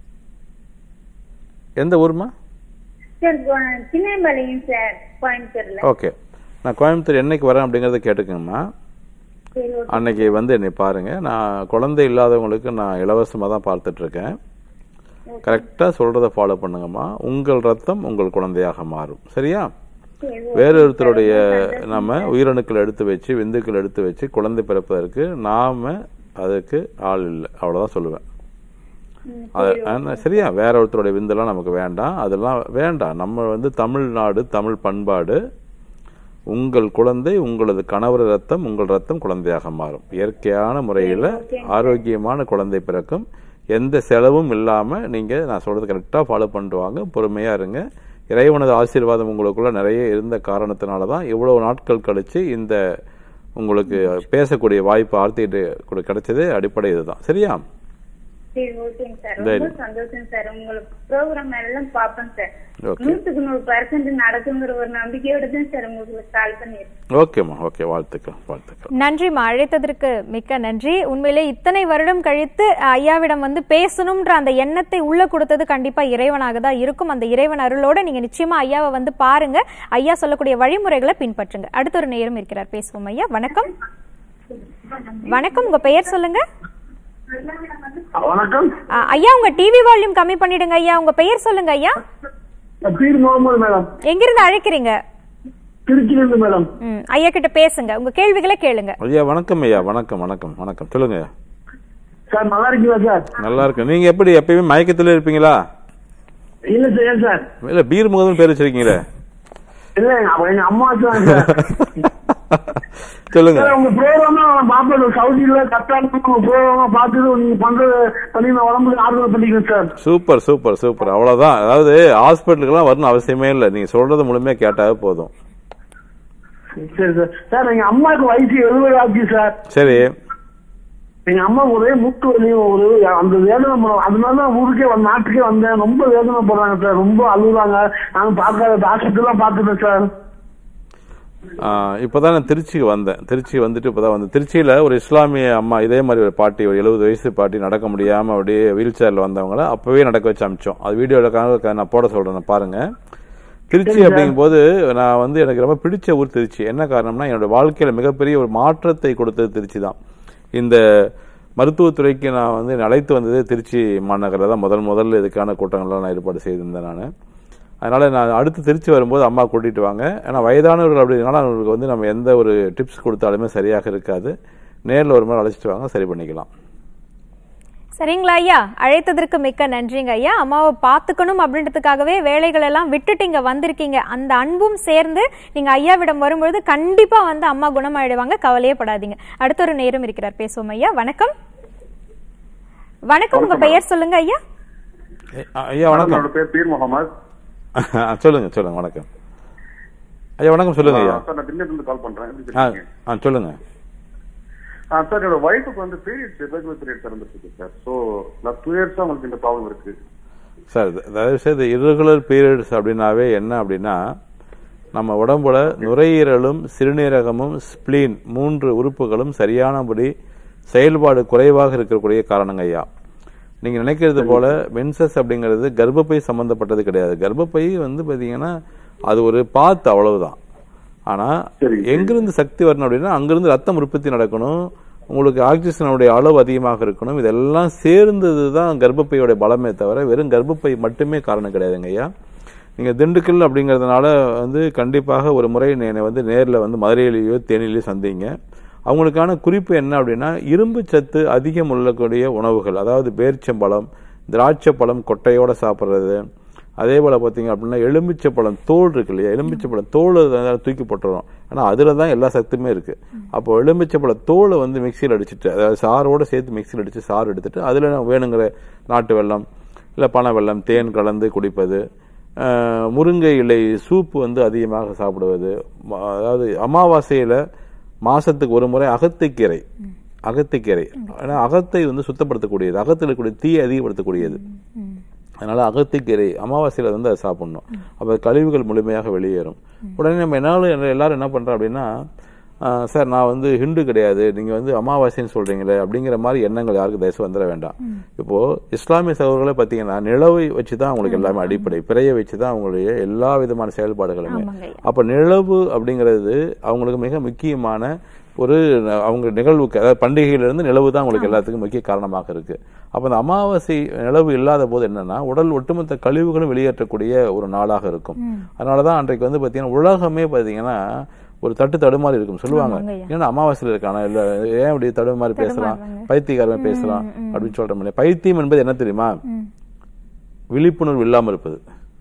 எந்த ஊர்மா சார் கோ- சின்னம்பாளையம் சார் கோயம்புத்தூர்ல ஓகே நான் கோயம்புத்தூர் என்னைக்கு வரேன் அப்படிங்கறத கேட்டுக்கங்கம்மா சரி ஓகே அன்னைக்கு வந்து என்னை பாருங்க நான் குழந்தை இல்லாதவங்களுக்கு நான் இலவசமாக தான் பார்த்துட்டு இருக்கேன் கரெக்டாக சொல்றதை ஃபாலோ பண்ணுங்கம்மா உங்கள் ரத்தம் உங்கள் குழந்தையாக மாறும் சரியா சரி வேறொருத்தருடைய நம்ம உயிரணுக்கள் எடுத்து வச்சு விந்துக்கள் எடுத்து வச்சு குழந்தை பிறப்பதற்கு நாம அதுக்கு ஆள் இல்லை அவ்வளவுதான் சொல்லுவேன் அது ஆனா, சரியா வேற ஒருத்தருடைய விந்தெல்லாம் நமக்கு வேண்டாம் அதெல்லாம் வேண்டாம் நம்ம வந்து தமிழ்நாடு தமிழ் பண்பாடு உங்கள் குழந்தை உங்களது கணவர் ரத்தம் உங்கள் ரத்தம் குழந்தையாக மாறும் இயற்கையான முறையில் ஆரோக்கியமான குழந்தை பிறக்கும் எந்த செலவும் இல்லாம நீங்க நான் சொல்றது கரெக்டா ஃபாலோ பண்ணிட்டு வாங்க பொறுமையா இருங்க இறைவனது ஆசீர்வாதம் உங்களுக்குள்ள நிறைய இருந்த காரணத்தினால தான் இவ்வளவு நாட்கள் கழிச்சு இந்த உங்களுக்கு பேசக்கூடிய வாய்ப்பு ஆர்த்திட்டு கிடைச்சது அடிப்படை இதுதான் சரியா சரி ஓகேங்க சார் சரி. ரொம்ப சந்தோஷம் சார் உங்களுக்கு ப்ரோக்ராம் எல்லாம் பாப்பேன் சார் ஓகே நூத்துக்கு நூறு பர்சன்ட் நடக்குங்கிற ஒரு நம்பிக்கையோட தான் சார் உங்களுக்கு கால் பண்ணிருக்கேன் ஓகேம்மா ஓகே வாழ்த்துக்கள் வாழ்த்துக்கள் நன்றிம்மா அழைத்ததற்கு மிக்க நன்றி உண்மையிலே இத்தனை வருடம் கழித்து அஹ், ஐயாவிடம் வந்து பேசணும்ன்ற அந்த எண்ணத்தை உள்ள கொடுத்தது கண்டிப்பா இறைவனாக தான் இருக்கும் அந்த இறைவன் அருளோட நீங்க நிச்சயமா ஐயாவை வந்து பாருங்க ஐயா சொல்லக்கூடிய வழிமுறைகளை பின்பற்றுங்க அடுத்த ஒரு நேரம் இருக்கிறார் பேசுவோம் ஐயா வணக்கம் வணக்கம் உங்க பெயர் சொல்லுங்க வணக்கம் அஹ், ஐயா உங்க டிவி வால்யூம் கம்மி பண்ணிடுங்க ஐயா உங்க பெயர் சொல்லுங்க ஐயா பீர் முகமது மேடம் எங்கிருந்து அழைக்கிறீங்க திருச்சியிலிருந்து மேடம் ம், ஐயா கிட்ட பேசுங்க உங்க கேள்விகளை கேளுங்க ஐயா வணக்கம் ஐயா வணக்கம் வணக்கம் வணக்கம் சொல்லுங்க சார் நல்லா இருக்கீங்களா சார் நல்லா இருக்கு நீங்க எப்படி எப்பயுமே மயக்கத்துல இருப்பீங்களா இல்ல சார் ஏன் சார் இல்ல பீர் முகதும் பேர் வச்சிருக்கீங்களே இல்ல அப்ப எங்க அம்மா தான் சார் சொல்லுங்க சார் உங்க ப்ரோக்ராம் நான் பாப்பேன் சவுதியில கத்தால உங்க ப்ரோக்ராம் பார்த்துட்டு நீங்க பண்றது பண்ணி நான் உடம்புக்கு ஆறுதல் பண்ணிக்கிறேன் சார் சூப்பர் சூப்பர் சூப்பர் அவ்வளவுதான் அதாவது ஹாஸ்பிட்டலுக்குலாம் வரணும் அவசியமே இல்லை நீங்க சொல்றது முழுமையா கேட்டாவே போதும் சரி சார் சார் எங்க அம்மாவுக்கு வயசு எழுபது ஆச்சு சார் சரி எங்க அம்மா ஒரே மூட்டு வலி ஒரு அந்த வேதனை படம் அதனால தான் ஊருக்கே வந்து நாட்டுக்கே வந்தேன் ரொம்ப வேதனை படுறாங்க சார் ரொம்ப அழுகுறாங்க நானும் பார்க்காத ஹாஸ்பிட்டல்லாம் பார்த்துட்டேன் சார் ஆஹ் இப்பதான் நான் திருச்சிக்கு வந்தேன் திருச்சி வந்துட்டு இப்பதான் வந்து திருச்சியில ஒரு இஸ்லாமிய அம்மா இதே மாதிரி ஒரு பாட்டி ஒரு எழுபது வயசு பாட்டி நடக்க முடியாம அப்படியே வீல் சேர்ல வந்தவங்கள அப்பவே நடக்க வச்சு அமிச்சோம் அது வீடியோக்காக நான் போட சொல்றேன் நான் பாருங்க திருச்சி அப்படிங்கும்போது நான் வந்து எனக்கு ரொம்ப பிடிச்ச ஊர் திருச்சி என்ன காரணம்னா என்னோட வாழ்க்கையில மிகப்பெரிய ஒரு மாற்றத்தை கொடுத்தது திருச்சி தான் இந்த மருத்துவத்துறைக்கு நான் வந்து என்னை அழைத்து வந்தது திருச்சி மாநகரில் தான் முதல் முதல்ல இதுக்கான கூட்டங்கள்லாம் நான் ஏற்பாடு செய்திருந்தேன் நான் அதனால நான் அடுத்து திருச்சி வரும்போது அம்மா கூட்டிட்டு வாங்க ஏன்னா வயதானவர்கள் அப்படினால அவங்களுக்கு வந்து நம்ம எந்த ஒரு டிப்ஸ் கொடுத்தாலுமே சரியாக இருக்காது நேரில் ஒரு முறை அழைச்சிட்டு வாங்க சரி பண்ணிக்கலாம் சரிங்களா ஐயா அழைத்ததற்கு மிக்க நன்றிங்க ஐயா அம்மாவை பார்த்துக்கணும் அப்படின்றதுக்காகவே வேலைகள் எல்லாம் விட்டுட்டு இங்க வந்திருக்கீங்க அந்த அன்பும் சேர்ந்து நீங்க ஐயாவிடம் வரும்பொழுது கண்டிப்பா வந்து அம்மா குணமாயிடுவாங்க கவலையே படாதீங்க அடுத்த ஒரு நேரம் இருக்கிறார் பேசுவோம் ஐயா வணக்கம் வணக்கம் உங்க பெயர் சொல்லுங்க ஐயா ஏ, அ- ஐயா வணக்கம் என்னோட பேர் பீர் முகமது சொல்லுங்க சொல்லுங்க வணக்கம் ஐயா வணக்கம் சொல்லுங்க ஐயா சார் நான் திண்ணத்துல இருந்து கால் பண்றேன் எப்படி ஆ இருக்கீங்க? ஆ சொல்லுங்க ஆ, சார் என்னோட ஒய்ஃபுக்கு வந்து பீரியட்ஸ் ரெகுலர் பீரியட்ஸ் இருந்துருக்கு சார் ஸோ லாஸ்ட் டூ இயர்ஸா உங்களுக்கு இந்த ப்ராப்ளம் இருக்கு சார் த- தயவு செய்து irregular periods அப்படின்னாவே என்ன அப்படின்னா நம்ம உடம்புல நுரையீரலும் சிறுநீரகமும் ஸ்பிளீன் மூன்று உறுப்புகளும் சரியானபடி செயல்பாடு குறைவாக இருக்கக்கூடிய காரணங்க ஐயா நீங்க நினைக்கிறது போல மென்சஸ் அப்படிங்கிறது கர்ப்பப்பை சம்பந்தப்பட்டது கிடையாது கர்ப்பப்பை வந்து பாத்தீங்கன்னா அது ஒரு பாத்து அவ்வளவுதான் ஆனா சரி. எங்கிருந்து சக்தி வரணும் அப்படின்னா அங்கிருந்து ரத்தம் உற்பத்தி நடக்கணும் உங்களுக்கு ஆக்சிஜனுடைய அளவு அதிகமாக இருக்கணும் இதெல்லாம் சேர்ந்தது தான் கர்ப்பப்பையோட பலமே தவிர வெறும் கர்ப்பப்பை மட்டுமே காரணம் கிடையாதுங்க ஐயா நீங்க திண்டுக்கல் அப்படிங்கறதுனால வந்து கண்டிப்பாக ஒரு முறை என்னை வந்து நேர்ல வந்து மதுரையிலேயோ தேனிலேயோ சந்திங்க அவங்களுக்கான குறிப்பு என்ன அப்படின்னா இரும்பு சத்து அதிகம் உள்ளக்கூடிய உணவுகள் அதாவது பேரிச்சம்பழம் திராட்சை பழம் கொட்டையோட சாப்பிட்றது அதே போல பார்த்தீங்க அப்படின்னா எலுமிச்சை பழம் தோல் இருக்கு இல்லையா எலுமிச்சை பழம் தோல் அதனால தூக்கி போட்டுறோம் ஆனா அதுல தான் எல்லா சத்துமே இருக்கு அப்போ எலுமிச்சை பழ தோலை வந்து மிக்சியில் அடிச்சிட்டு அதாவது சாரோட சேர்த்து மிக்சியில் அடிச்சு சாறு எடுத்துட்டு அதுல நம்ம வேணுங்கிற நாட்டு வெல்லம் இல்ல பனை வெல்லம் தேன் கலந்து குடிப்பது அஹ், முருங்கை இலை சூப்பு வந்து அதிகமாக சாப்பிடுவது ம- அதாவது அமாவாசையில மாசத்துக்கு ஒரு முறை அகத்திக்கீரை அகத்திக்கீரை ஏன்னா அகத்தை வந்து சுத்தப்படுத்தக்கூடியது அகத்தில் இருக்கக்கூடிய தீயை அதிகப்படுத்தக்கூடியது அதனால அகத்திக்கீரை அமாவாசையில வந்து அதை சாப்பிடணும் அப்ப கழிவுகள் முழுமையாக வெளியேறும் உடனே நம்ம என்னாலும் எல்லாரும் என்ன பண்றோம் அப்படின்னா ஆஹ், சார் நான் வந்து ஹிந்து கிடையாது நீங்க வந்து அமாவாசைன்னு சொல்றீங்களே அப்படிங்கிற மாதிரி எண்ணங்கள் யாருக்கும் தயவு வந்துட வேண்டாம் இப்போ இஸ்லாமிய சகோதரர்களே பாத்தீங்கன்னா நிலவை வச்சுதான் அவங்களுக்கு எல்லாமே அடிப்படை பிறையை வச்சுதான் அவங்களுடைய எல்லா விதமான செயல்பாடுகளுமே ஆமாங்க. அப்ப நிலவு அப்படிங்கிறது அவங்களுக்கு மிக முக்கியமான ஒரு ந- அவங்க நிகழ்வுக்கு அதாவது பண்டிகையிலிருந்து நிலவு தான் உங்களுக்கு எல்லாத்துக்கும் முக்கிய காரணமாக இருக்கு அப்ப அந்த அமாவாசை நிலவு இல்லாத போது என்னன்னா உடல் ஒட்டுமொத்த கழிவுகளும் வெளியேற்றக்கூடிய ஒரு நாளாக இருக்கும் அதனாலதான் அன்றைக்கு வந்து பாத்தீங்கன்னா உலகமே பாத்தீங்கன்னா ஒரு தட்டு தடுமாறி இருக்கும் சொல்லுவாங்க ஆமாங்கய்யா. ஏன்னா அமாவாசையில் இருக்கானா இல்ல ஏன் இப்படி தடுமாறி பேசலாம் பைத்தியக்காரமே பேசலாம் அப்படின்னு சொல்ற மாதிரி பைத்தியம் என்பது என்ன தெரியுமா விழிப்புணர்வு இல்லாம இருப்பது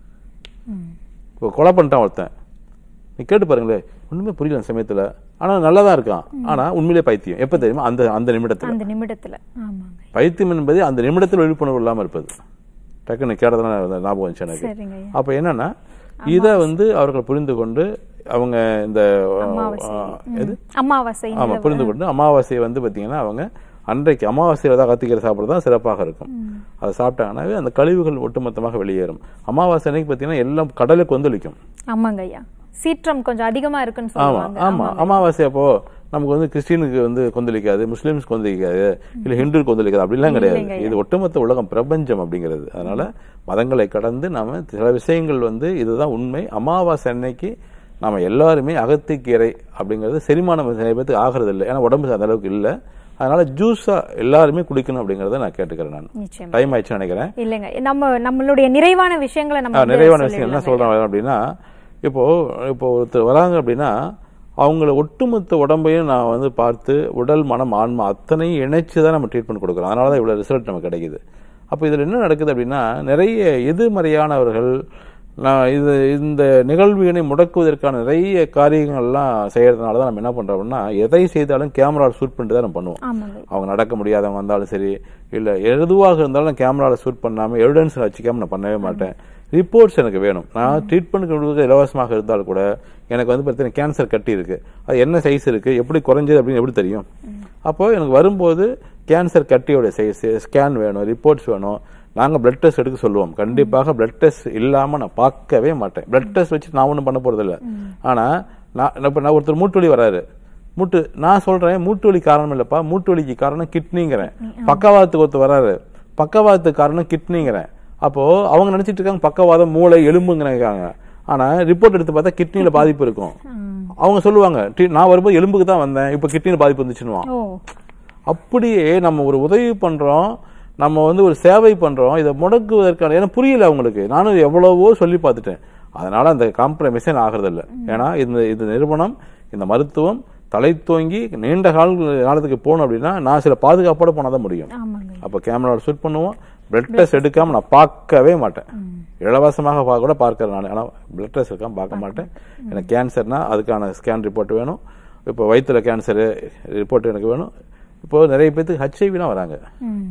இப்போ கொலை பண்ணிட்டான் ஒருத்தன் நீ கேட்டு பாருங்களேன் ஒண்ணுமே புரியல அந்த சமயத்துல ஆனா நல்லா தான் இருக்கான் ஆனா உண்மையிலே பைத்தியம் எப்ப தெரியுமா அந்த அந்த நிமிடத்துல அந்த நிமிடத்துல ஆமாங்க பைத்தியம் என்பது அந்த நிமிடத்தில் விழிப்புணர்வு இல்லாம இருப்பது டக்குன்னு கேட்டதுனால ஞாபகம் வந்துச்சு எனக்கு சரிங்க ஐயா. அப்ப என்னன்னா இத வந்து அவர்கள் புரிந்து கொண்டு அவங்க இந்த அமாவாசை ஆ, எது ம். அமாவாசை ஆமா நிலவு. புரிந்து கொண்டு அமாவாசையை வந்து பாத்தீங்கன்னா அவங்க அன்றைக்கு அமாவாசையில தான் கத்திக்கிற சாப்பிட்றது தான் சிறப்பாக இருக்கும் அதை சாப்பிட்டாங்கன்னாவே அந்த கழிவுகள் ஒட்டுமொத்தமாக வெளியேறும் அமாவாசை அன்னைக்கு பாத்தீங்கன்னா எல்லாம் கடலை கொந்தளிக்கும் ஆமாங்க ஐயா சீற்றம் கொஞ்சம் அதிகமா இருக்குன்னு ஆமா சொல்லுவாங்க ஆமா அமாவாசை அப்போ நமக்கு வந்து கிறிஸ்டினுக்கு வந்து கொந்தளிக்காது முஸ்லிம்ஸ் கொந்தளிக்காது இல்ல ஹிந்து கொந்தளிக்காது அப்படிலாம் கிடையாது இது ஒட்டுமொத்த உலகம் பிரபஞ்சம் அப்படிங்கிறது அதனால மதங்களை கடந்து நாம சில விஷயங்கள் வந்து இதுதான் உண்மை அமாவாசை அன்னைக்கு நாம எல்லாருமே அகத்திக்கீரை அப்படிங்கிறது செரிமானம் நிறைய பேருக்கு ஆகிறது இல்லை ஏன்னா உடம்பு அந்த அளவுக்கு இல்லை அதனால ஜூஸா எல்லாருமே குடிக்கணும் அப்படிங்கறத நான் கேட்டுக்கிறேன் நான் நிச்சயம் டைம் ஆயிடுச்சுன்னு நினைக்கிறேன் இல்லைங்க நம்ம நம்மளுடைய நிறைவான விஷயங்களை நம்ம ஆ, வந்து நிறைவான விஷயம் என்ன சொல்லிடலாம் சொல்றேன் அப்படின்னா இப்போ இப்போ ஒருத்தர் வராங்க அப்படின்னா அவங்கள ஒட்டுமொத்த உடம்பையும் நான் வந்து பார்த்து உடல் மனம் ஆன்மா அத்தனையும் இணைச்சு தான் நம்ம ட்ரீட்மெண்ட் கொடுக்குறோம் அதனால தான் இவ்வளோ ரிசல்ட் நமக்கு கிடைக்குது அப்போ இதில் என்ன நடக்குது அப்படின்னா நிறைய எதிர்மறையானவர்கள் நான் இது இந்த நிகழ்வினை முடக்குவதற்கான நிறைய காரியங்கள்லாம் செய்யறதுனால தான் நம்ம என்ன பண்றோம் அப்படின்னா எதை செய்தாலும் கேமரா ஷூட் பண்ணிட்டு தான் நம்ம பண்ணுவோம் ஆமாங்க அவங்க நடக்க முடியாதவங்க வந்தாலும் சரி இல்ல எதுவாக இருந்தாலும் கேமரால ஷூட் பண்ணாம எவிடன்ஸ் வச்சுக்காம நான் பண்ணவே மாட்டேன் ரிப்போர்ட்ஸ் எனக்கு வேணும் நான் ட்ரீட்மெண்ட் கொடுக்க இலவசமாக இருந்தால் கூட எனக்கு வந்து பார்த்தீங்கன்னா கேன்சர் கட்டி இருக்கு அது என்ன சைஸ் இருக்கு எப்படி குறைஞ்சது அப்படின்னு எப்படி தெரியும் அப்போ எனக்கு வரும்போது கேன்சர் கட்டியோட சைஸ் ஸ்கேன் வேணும் ரிப்போர்ட்ஸ் வேணும் நாங்க பிளட் டெஸ்ட் எடுக்க சொல்லுவோம் கண்டிப்பாக பிளட் டெஸ்ட் இல்லாம நான் பார்க்கவே மாட்டேன் பிளட் டெஸ்ட் வச்சு நான் ஒன்றும் பண்ண போறது இல்ல ஆனா நான் இப்ப நான் ஒருத்தர் மூட்டு வலி வராரு மூட்டு நான் சொல்றேன் மூட்டு வலி காரணம் இல்லப்பா மூட்டு வலிக்கு காரணம் கிட்னிங்கிறேன் பக்கவாதத்துக்கு ஒருத்தர் வராரு பக்கவாதத்துக்கு காரணம் கிட்னிங்கிறேன் அப்போ அவங்க நினைச்சிட்டு இருக்காங்க பக்கவாதம் மூளை எலும்புங்கிறாங்க ஆனா ரிப்போர்ட் எடுத்து பார்த்தா கிட்னில பாதிப்பு இருக்கும் அவங்க சொல்லுவாங்க "டி- நான் வரும்போது எலும்புக்கு தான் வந்தேன் இப்ப கிட்னில பாதிப்பு வந்துச்சுன்னுவான் ஓ அப்படியே நம்ம ஒரு உதவி பண்றோம் நம்ம வந்து ஒரு சேவை பண்றோம் இதை முடக்குவதற்கான ஏன்னா புரியல அவங்களுக்கு நானும் எவ்வளவோ சொல்லி பார்த்துட்டேன் அதனால அந்த காம்ப்ரமைஸே நான் ஆகிறது இல்லை ஏன்னா இந்த இந்த நிறுவனம் இந்த மருத்துவம் தலை தோங்கி நீண்ட கால காலத்துக்கு போகணும் அப்படின்னா நான் சில பாதுகாப்போட போனால் தான் முடியும் ஆமாங்க அப்போ கேமராவில் ஷூட் பண்ணுவோம் பிளட் டெஸ்ட் எடுக்காம நான் பார்க்கவே மாட்டேன் இலவசமாக பார்க்க கூட பார்க்கறேன் நான் ஆனால் பிளட் டெஸ்ட் எடுக்காம பார்க்க மாட்டேன் எனக்கு கேன்சர்னா அதுக்கான ஸ்கேன் ரிப்போர்ட் வேணும் இப்போ வயிற்றுல கேன்சரு ரிப்போர்ட் எனக்கு வேணும் இப்போ நிறைய பேத்துக்கு ஹெச்ஐவிலாம் வராங்க ம்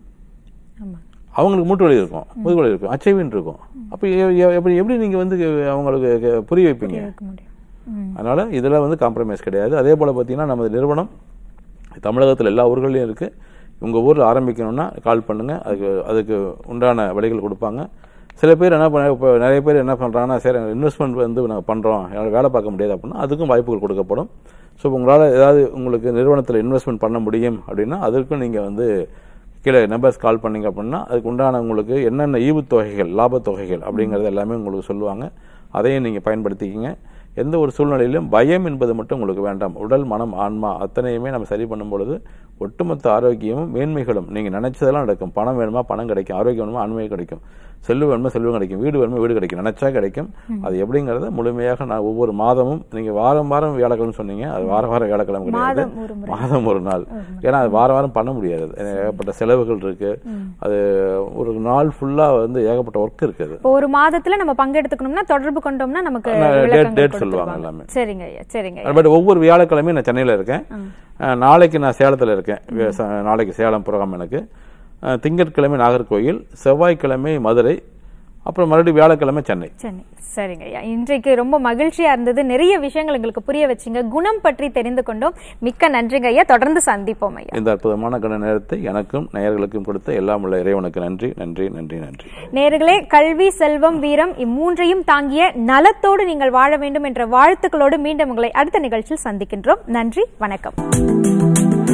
ஆமா அவங்களுக்கு மூட்டு வலி இருக்கும் முதுகு இருக்கும் ஹெச்ஐவின்னு இருக்கும் அப்போ எ- எ- எப்படி எப்படி நீங்கள் வந்து அவங்களுக்கு க- புரிய வைப்பீங்க இருக்க முடியும் ம் அதனால இதுல வந்து காம்ப்ரமைஸ் கிடையாது அதே போல பார்த்தீங்கன்னா நமது நிறுவனம் தமிழகத்தில் எல்லா ஊர்களையும் இருக்கு உங்க ஊர்ல ஆரம்பிக்கணும்னா கால் பண்ணுங்க அதுக்கு அதுக்கு உண்டான வழிகள் கொடுப்பாங்க சில பேர் என்ன பண்ண இப்போ நிறைய பேர் என்ன பண்றாங்கன்னா சரி இன்வெஸ்ட்மெண்ட் வந்து நாங்கள் பண்றோம் என்னால் வேலை பார்க்க முடியாது அப்படின்னா அதுக்கும் வாய்ப்புகள் கொடுக்கப்படும் ஸோ உங்களால் ஏதாவது உங்களுக்கு நிறுவனத்தில் இன்வெஸ்ட்மெண்ட் பண்ண முடியும் அப்படின்னா அதற்கும் நீங்க வந்து கீழே நம்பர்ஸ் கால் பண்ணீங்க அப்படின்னா அதுக்கு உண்டான உங்களுக்கு என்னென்ன ஈவுத்தொகைகள் லாபத்தொகைகள் அப்படிங்கறது எல்லாமே உங்களுக்கு சொல்லுவாங்க அதையும் நீங்க பயன்படுத்திக்கிங்க எந்த ஒரு சூழ்நிலையிலும் பயம் என்பது மட்டும் உங்களுக்கு வேண்டாம் உடல் மனம் ஆன்மா அத்தனையுமே நம்ம சரி பண்ணும் பொழுது ஒட்டுமொத்த ஆரோக்கியமும் மேன்மைகளும் நீங்க நினைச்சதெல்லாம் நடக்கும் பணம் வேணுமா பணம் கிடைக்கும் ஆரோக்கியம் வேணுமா ஆன்மையும் கிடைக்கும் செல்வம் வேணுமா செல்வம் கிடைக்கும் வீடு வேணுமா வீடு கிடைக்கும் நினைச்சா கிடைக்கும் அது எப்படிங்கறத முழுமையாக நான் ஒவ்வொரு மாதமும் நீங்க வாரம் வாரம் வியாழக்கிழமை சொன்னீங்க அது வாரம் வாரம் வியாழக்கிழமை கிடையாது மாதம் ஒரு முறை. மாதம் ஒரு நாள் ஏன்னா அது வாரம் வாரம் பண்ண முடியாது ஏகப்பட்ட செலவுகள் இருக்கு அது ஒரு நாள் ஃபுல்லா வந்து ஏகப்பட்ட ஒர்க் இருக்குது இப்போ ஒரு மாதத்துல நம்ம பங்கெடுத்துக்கணும்னா தொடர்பு கொண்டோம்னா நமக்கு ஆமா, date- விளக்கங்கள் date சொல்லுவாங்க கொடுத்துருவாங்க. எல்லாமே. சரிங்க ஐயா சரிங்க ஐயா பட் ஒவ்வொரு வியாழக்கிழமையும் நான் சென்னையில் இருக்கேன் அஹ், நாளைக்கு நான் சேலத்தில் இருக்கேன் வே- ச- நாளைக்கு சேலம் ப்ரோக்ராம் எனக்கு அஹ், திங்கட்கிழமை நாகர்கோயில் செவ்வாய்க்கிழமை மதுரை அப்புறம் மறுபடியும் வியாழக்கிழமை சென்னை சென்னை சரிங்க ஐயா இன்றைக்கு ரொம்ப மகிழ்ச்சியா இருந்தது நிறைய விஷயங்கள் எங்களுக்கு புரிய வச்சீங்க குணம் பற்றி தெரிந்து கொண்டோம் மிக்க நன்றிங்க ஐயா தொடர்ந்து சந்திப்போம் ஐயா இந்த அற்புதமான கண நேரத்தை எனக்கும் நேயர்களுக்கும் கொடுத்த எல்லாம் உள்ள இறைவனுக்கு நன்றி நன்றி நன்றி நன்றி நேர்களே கல்வி செல்வம் வீரம் இம்மூன்றையும் தாங்கிய நலத்தோடு நீங்கள் வாழ வேண்டும் என்ற வாழ்த்துக்களோடு மீண்டும் உங்களை அடுத்த நிகழ்ச்சியில் சந்திக்கின்றோம் நன்றி வணக்கம்